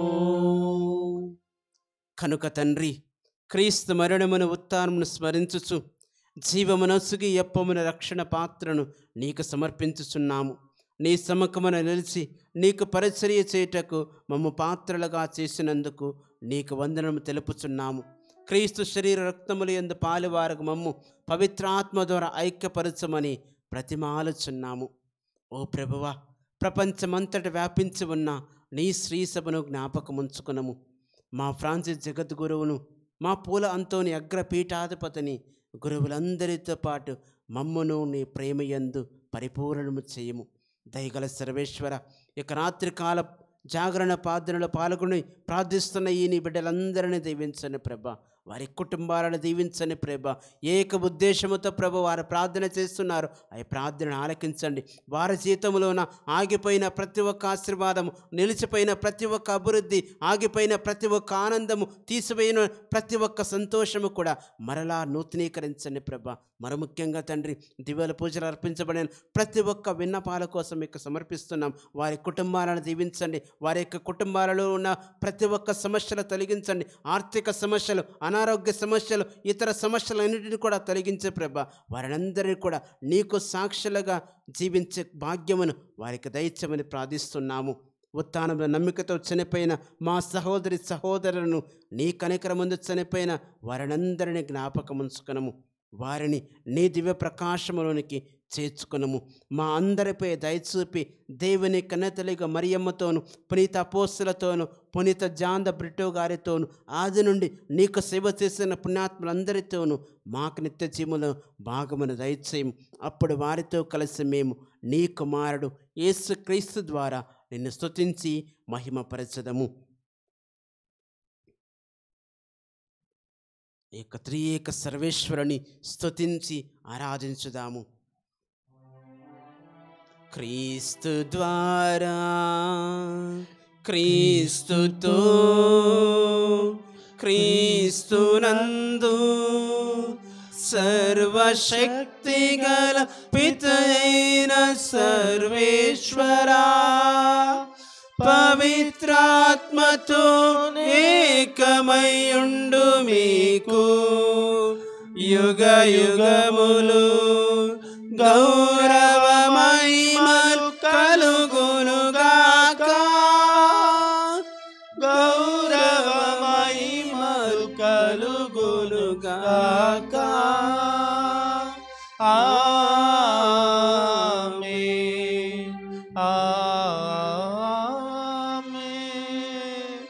కనుక తండ్రి క్రీస్తు మరణమును ఉత్తానమును స్మరించుచు జీవమనస్సుకి ఎప్పమున రక్షణ పాత్రను నీకు సమర్పించుచున్నాము నీ సముఖమున నిలిచి నీకు పరిచర్య చేయుటకు మమ్ము పాత్రలుగా చేసినందుకు నీకు వందనము తెలుపుచున్నాము క్రీస్తు శరీర రక్తములు ఎందు పాలువారకు మమ్ము పవిత్రాత్మ ద్వారా ఐక్యపరచమని ప్రతిమాలుచున్నాము ఓ ప్రభువా ప్రపంచమంతట వ్యాపించి ఉన్న నీ శ్రీ సభను జ్ఞాపకముంచుకునము మా ఫ్రాన్సిస్ జగద్గురువును మా పూల అంతోని అగ్రపీఠాధిపతిని గురువులందరితో పాటు మమ్మును నీ ప్రేమయందు పరిపూర్ణము చేయము దయగల సర్వేశ్వర ఇక రాత్రికాల జాగరణ ప్రార్థనలో పాల్గొని ప్రార్థిస్తున్న ఈ నీ బిడ్డలందరినీ దీవించని ప్రభ వారి కుటుంబాలను దీవించని ప్రభ ఏక ఉద్దేశముతో ప్రభ వారు ప్రార్థన చేస్తున్నారు ఆ ప్రార్థనను ఆలకించండి వారి జీవితంలోన ఆగిపోయిన ప్రతి ఒక్క ఆశీర్వాదము నిలిచిపోయిన ప్రతి ఒక్క అభివృద్ధి ఆగిపోయిన ప్రతి ఒక్క ఆనందము తీసిపోయిన ప్రతి ఒక్క సంతోషము కూడా మరలా నూతనీకరించండి ప్రభ మరి ముఖ్యంగా తండ్రి దివ్యల పూజలు అర్పించబడిన ప్రతి ఒక్క విన్నపాల కోసం మీకు సమర్పిస్తున్నాం వారి కుటుంబాలను దీవించండి వారి యొక్క కుటుంబాలలో ఉన్న ప్రతి ఒక్క సమస్యలు తొలగించండి ఆర్థిక సమస్యలు అనారోగ్య సమస్యలు ఇతర సమస్యలన్నింటినీ కూడా తొలగించే ప్రభ వారినందరినీ కూడా నీకు సాక్షులుగా జీవించే భాగ్యమును వారికి దయచమని ప్రార్థిస్తున్నాము ఉత్థానంలో నమ్మికతో చనిపోయిన మా సహోదరి సహోదరులను నీ కనికర ముందు చనిపోయిన వారినందరినీ జ్ఞాపకముంచుకునము వారిని నీ దివ్య ప్రకాశములోనికి చేర్చుకునము మా అందరిపై దయచూపి దేవుని కన్నతలిగా మరియమ్మతోను పునీత అపోస్తులతోను పునీత జాంద బ్రిటో గారితోను ఆది నుండి నీకు సేవ చేసిన పుణ్యాత్ములందరితోనూ మాకు నిత్య జీవులో భాగమును దయచేయం అప్పుడు వారితో కలిసి మేము నీ కుమారుడు యేసు క్రీస్తు ద్వారా నిన్ను స్తుతించి మహిమపరచదము ఈ యొక్క త్రియేక సర్వేశ్వరుని స్తుతించి ఆరాధించుదాము క్రీస్తు ద్వారా క్రీస్తుతో క్రీస్తునందు సర్వశక్తి గల పితైన సర్వేశ్వరా పవిత్రాత్మతో ఏకమయుండు మీకు యుగ యుగములు గౌరవ మహిమలు కలుగునుగాక గౌరవ మహిమలు కలుగునుగాక ఆమేన్ ఆమేన్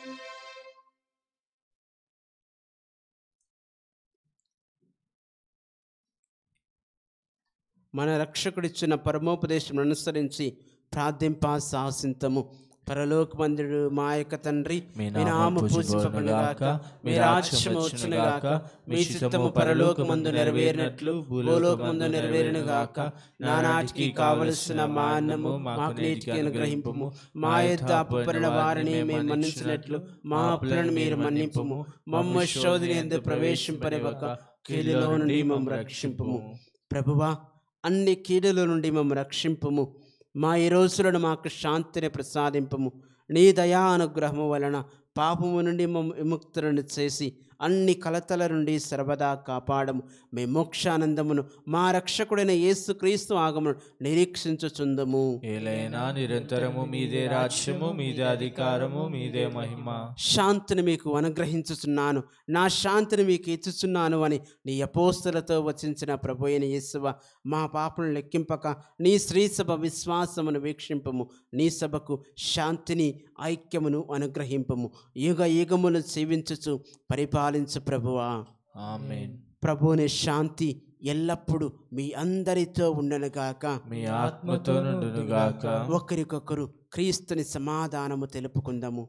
మన రక్షకుడిచ్చిన పరమోపదేశం అనుసరించి ప్రార్థింప సాహసింతము పరలోకమందుడు మా యొక్క తండ్రి మీ మీ నామ పూజింపబడుగాక మీ రాజ్యం వచ్చునుగాక మీ చిత్తము పరలోకమందు నెరవేరినట్లు భూలోకమందు నెరవేరునుగాక నానాటికి కావలసిన మా అన్నము మాకు నేటికి అనుగ్రహింపుము మా యొక్క అప్పుపరిన వారిని మేము మన్నించినట్లు మా అప్పులను మీరు మన్నింపుము మమ్మ శోధన ఎందు ప్రవేశింపనివ్వక కీడులో నుండి మమ్మ రక్షింపుము ప్రభువా అన్ని కీడుల నుండి మమ్మ రక్షింపుము మా ఈ రోజులను మాకు శాంతిని ప్రసాదింపము నీ దయా అనుగ్రహము వలన పాపము నుండి మమ్మ విముక్తులను చేసి అన్ని కలతల నుండి సర్వదా కాపాడము మీ మోక్షానందమును మా రక్షకుడైన యేసుక్రీస్తు ఆగమును నిరీక్షించుచుందము ఏలైనా నిరంతరము మీదే రాజ్యము మీదే అధికారము మీదే మహిమ శాంతిని మీకు అనుగ్రహించుచున్నాను నా శాంతిని మీకు ఇచ్చుచున్నాను అని నీ అపోస్తులతో వచించిన ప్రభు అయిన యేసువ మా పాపలను లెక్కింపక నీ శ్రీసభ విశ్వాసమును వీక్షింపము నీ సభకు శాంతిని ఐక్యమును అనుగ్రహింపము యుగ యుగమును జీవించుచు పరిపాలించు ప్రభువా ఆమేన్ ప్రభుని శాంతి ఎల్లప్పుడూ మీ అందరితో ఉండనుగాక మీ ఆత్మతో నుండునుగాక ఒకరికొకరు క్రీస్తుని సమాధానము తెలుపుకుందాము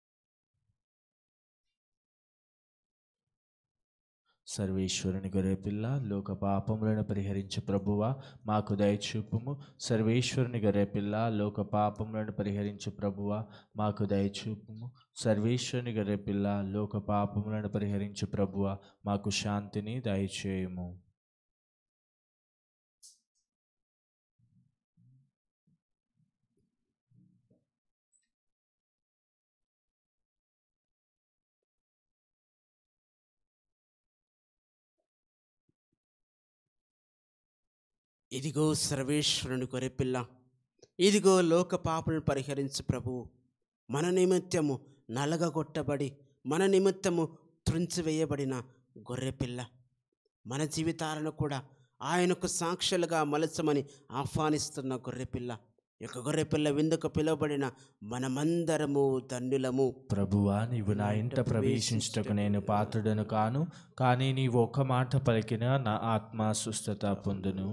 సర్వేశ్వరుని గొర్రెపిల్ల లోక పాపములను పరిహరించు ప్రభువా మాకు దయచూపుము సర్వేశ్వరుని గొర్రెపిల్ల లోక పాపములను పరిహరించు ప్రభువా మాకు దయచూపుము సర్వేశ్వరుని గొర్రెపిల్ల లోక పాపములను పరిహరించు ప్రభువా మాకు శాంతిని దయచేయుము ఇదిగో సర్వేశ్వరుని గొర్రెపిల్ల ఇదిగో లోక పాపలను పరిహరించు ప్రభువు మన నిమిత్తము నలగగొట్టబడి మన నిమిత్తము త్రుంచివేయబడిన గొర్రెపిల్ల మన జీవితాలను కూడా ఆయనకు సాక్షులుగా మలచమని ఆహ్వానిస్తున్న గొర్రెపిల్ల ఈ యొక్క గొర్రెపిల్ల విందుకు పిలువబడిన మనమందరము ధన్యులము ప్రభువా నీవు నా ఇంట ప్రవేశించుటకు నేను పాత్రుడను కాను కానీ నీవు ఒక మాట పలికిన నా ఆత్మ సుస్థత పొందును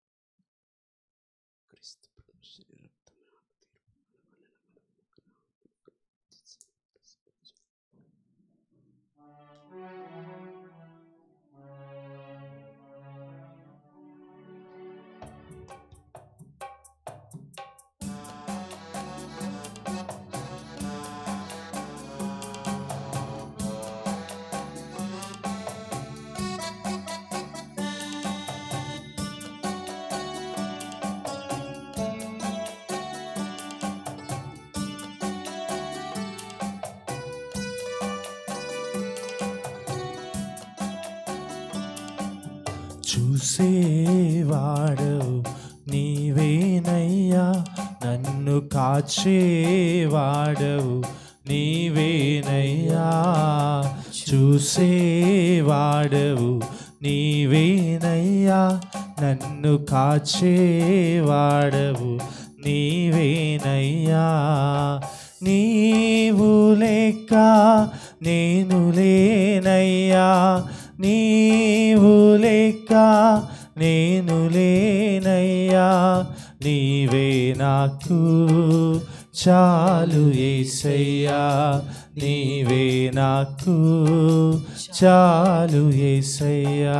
చూసేవాడవు నీవేనయ్యా నన్ను కాచేవాడవు నీవేనయ్యా చూసేవాడవు నీవేనయ్యా నన్ను కాచేవాడవు నీవేనయ్యా నీవు లేక నేను లేనయ్యా నీవు లేక నేను లేనయ్యా నీవే నాకు చాలు ఏసయ్యా నీవే నాకు చాలు ఏసయ్యా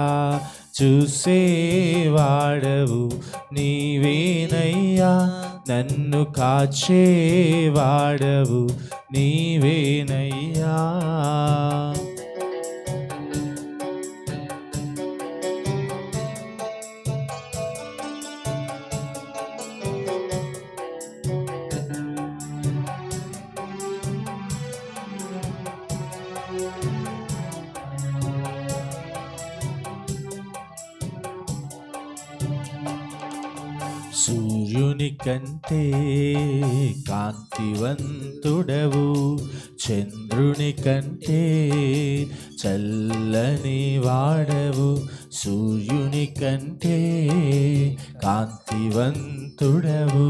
చూసేవాడవు నీవేనయ్యా నన్ను కాచేవాడవు నీవేనయ్యా సూర్యుని కంటే కాంతివంతుడవు చంద్రుని కంటే చల్లని వాడవు సూర్యుని కంటే కాంతివంతుడవు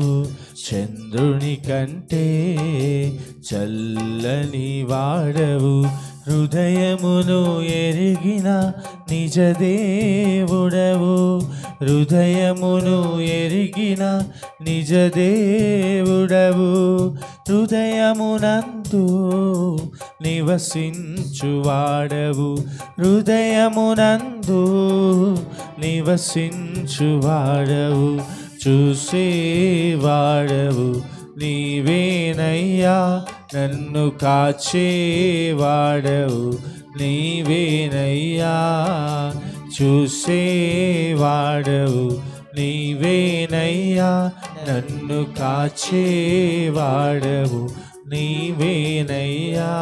చంద్రుని కంటే చల్లని వాడవు హృదయమును ఎరిగిన నిజ దేవుడవు హృదయమును ఎరిగిన నిజ దేవుడవు హృదయమునందు నివసించువాడవు హృదయమునందు నివసించువాడవు చూసేవాడవు నీవేనయ్యా నన్ను కాచేవాడవు నీవేనయ్యా చూసేవాడవు నీవేనయ్యా నన్ను కాచేవాడవు నీవేనయ్యా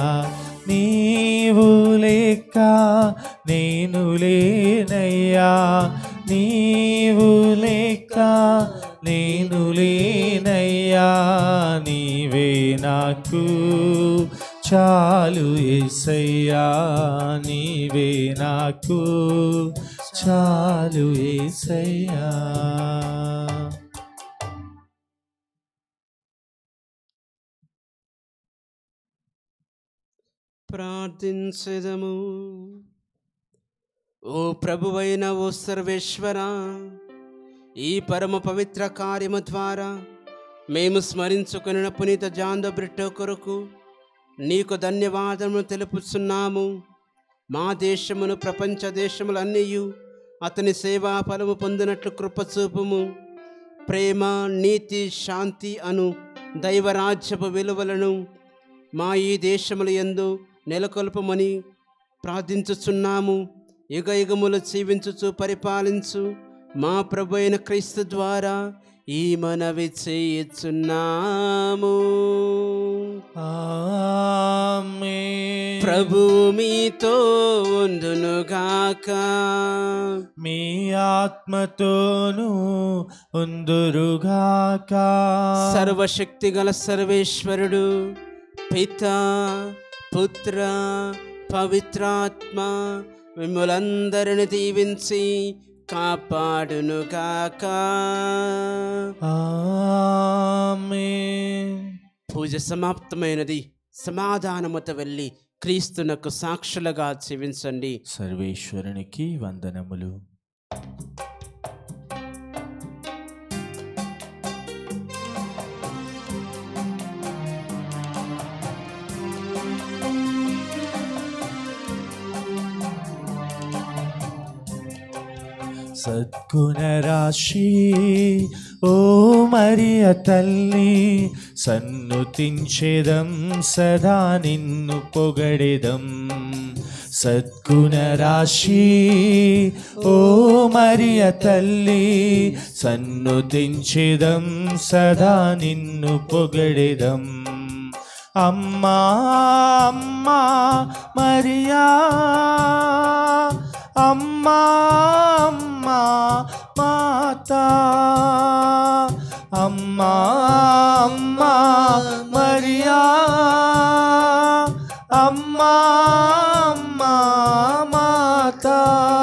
నీవు లేక నేను లేనయ్యా నీవు లేక నేను లేనయ్యా నీవే నాకు చాలు ఏసయ్యా నీవే నాకు చాలు ఏసయ్యా ప్రార్థించదము ఓ ప్రభువైన ఓ సర్వేశ్వర ఈ పరమ పవిత్ర కార్యము ద్వారా మేము స్మరించుకున్న పునీత జాంద బ్రిట్టో కొరకు నీకు ధన్యవాదములు తెలుపుతున్నాము మా దేశమును ప్రపంచ దేశములన్నీ అతని సేవా ఫలము పొందినట్లు కృపచూపుము ప్రేమ నీతి శాంతి అను దైవరాజ్యపు విలువలను మా ఈ దేశముల యందు నెలకొల్పమని ప్రార్థించుచున్నాము యుగ యుగములు జీవించుచు పరిపాలించు మా ప్రభు అయిన క్రీస్తు ద్వారా ఈ మనవి చేయుచున్నాము ఆమేన్. ప్రభు మీతో ఉండునుగాక మీ ఆత్మతోను ఉందురుగాక సర్వశక్తి గల సర్వేశ్వరుడు పిత పుత్ర పవిత్రాత్మ మిమ్మలందరిని దీవించి కాపాడునుగాక ఆమేన్. పూజ సమాప్తమైనది సమాధానముతో వెళ్ళి క్రీస్తునకు సాక్షులుగా జీవించండి సర్వేశ్వరునికి వందనములు సద్గుణ రాశి ఓ మరియ తల్లి సన్నుతించెదం సదా నిన్ను పొగడెదం సద్గుణ రాశి ఓ మరియ తల్లి సన్నుతించెదం సదా నిన్ను పొగడెదం అమ్మా అమ్మా మరియా అమ్మా అమ్మా మాతా అమ్మా అమ్మా మరియా అమ్మా అమ్మా మాతా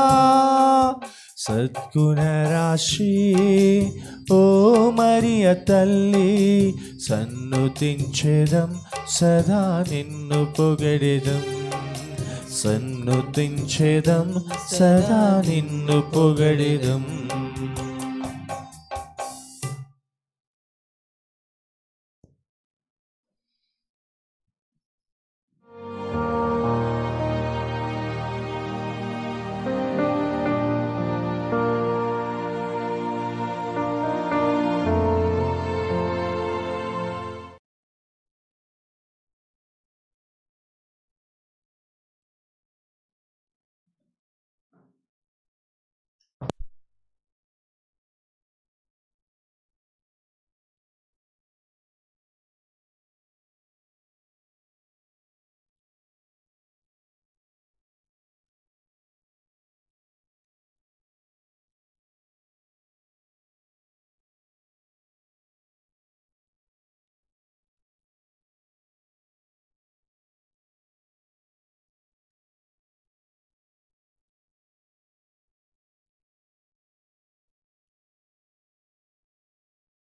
సద్గుణ రాశి ఓ మరియ తల్లి సన్నుతించెదం సదా నిన్ను పొగడెదం సన్నుతించెదం సదా నిన్ను పొగడెదం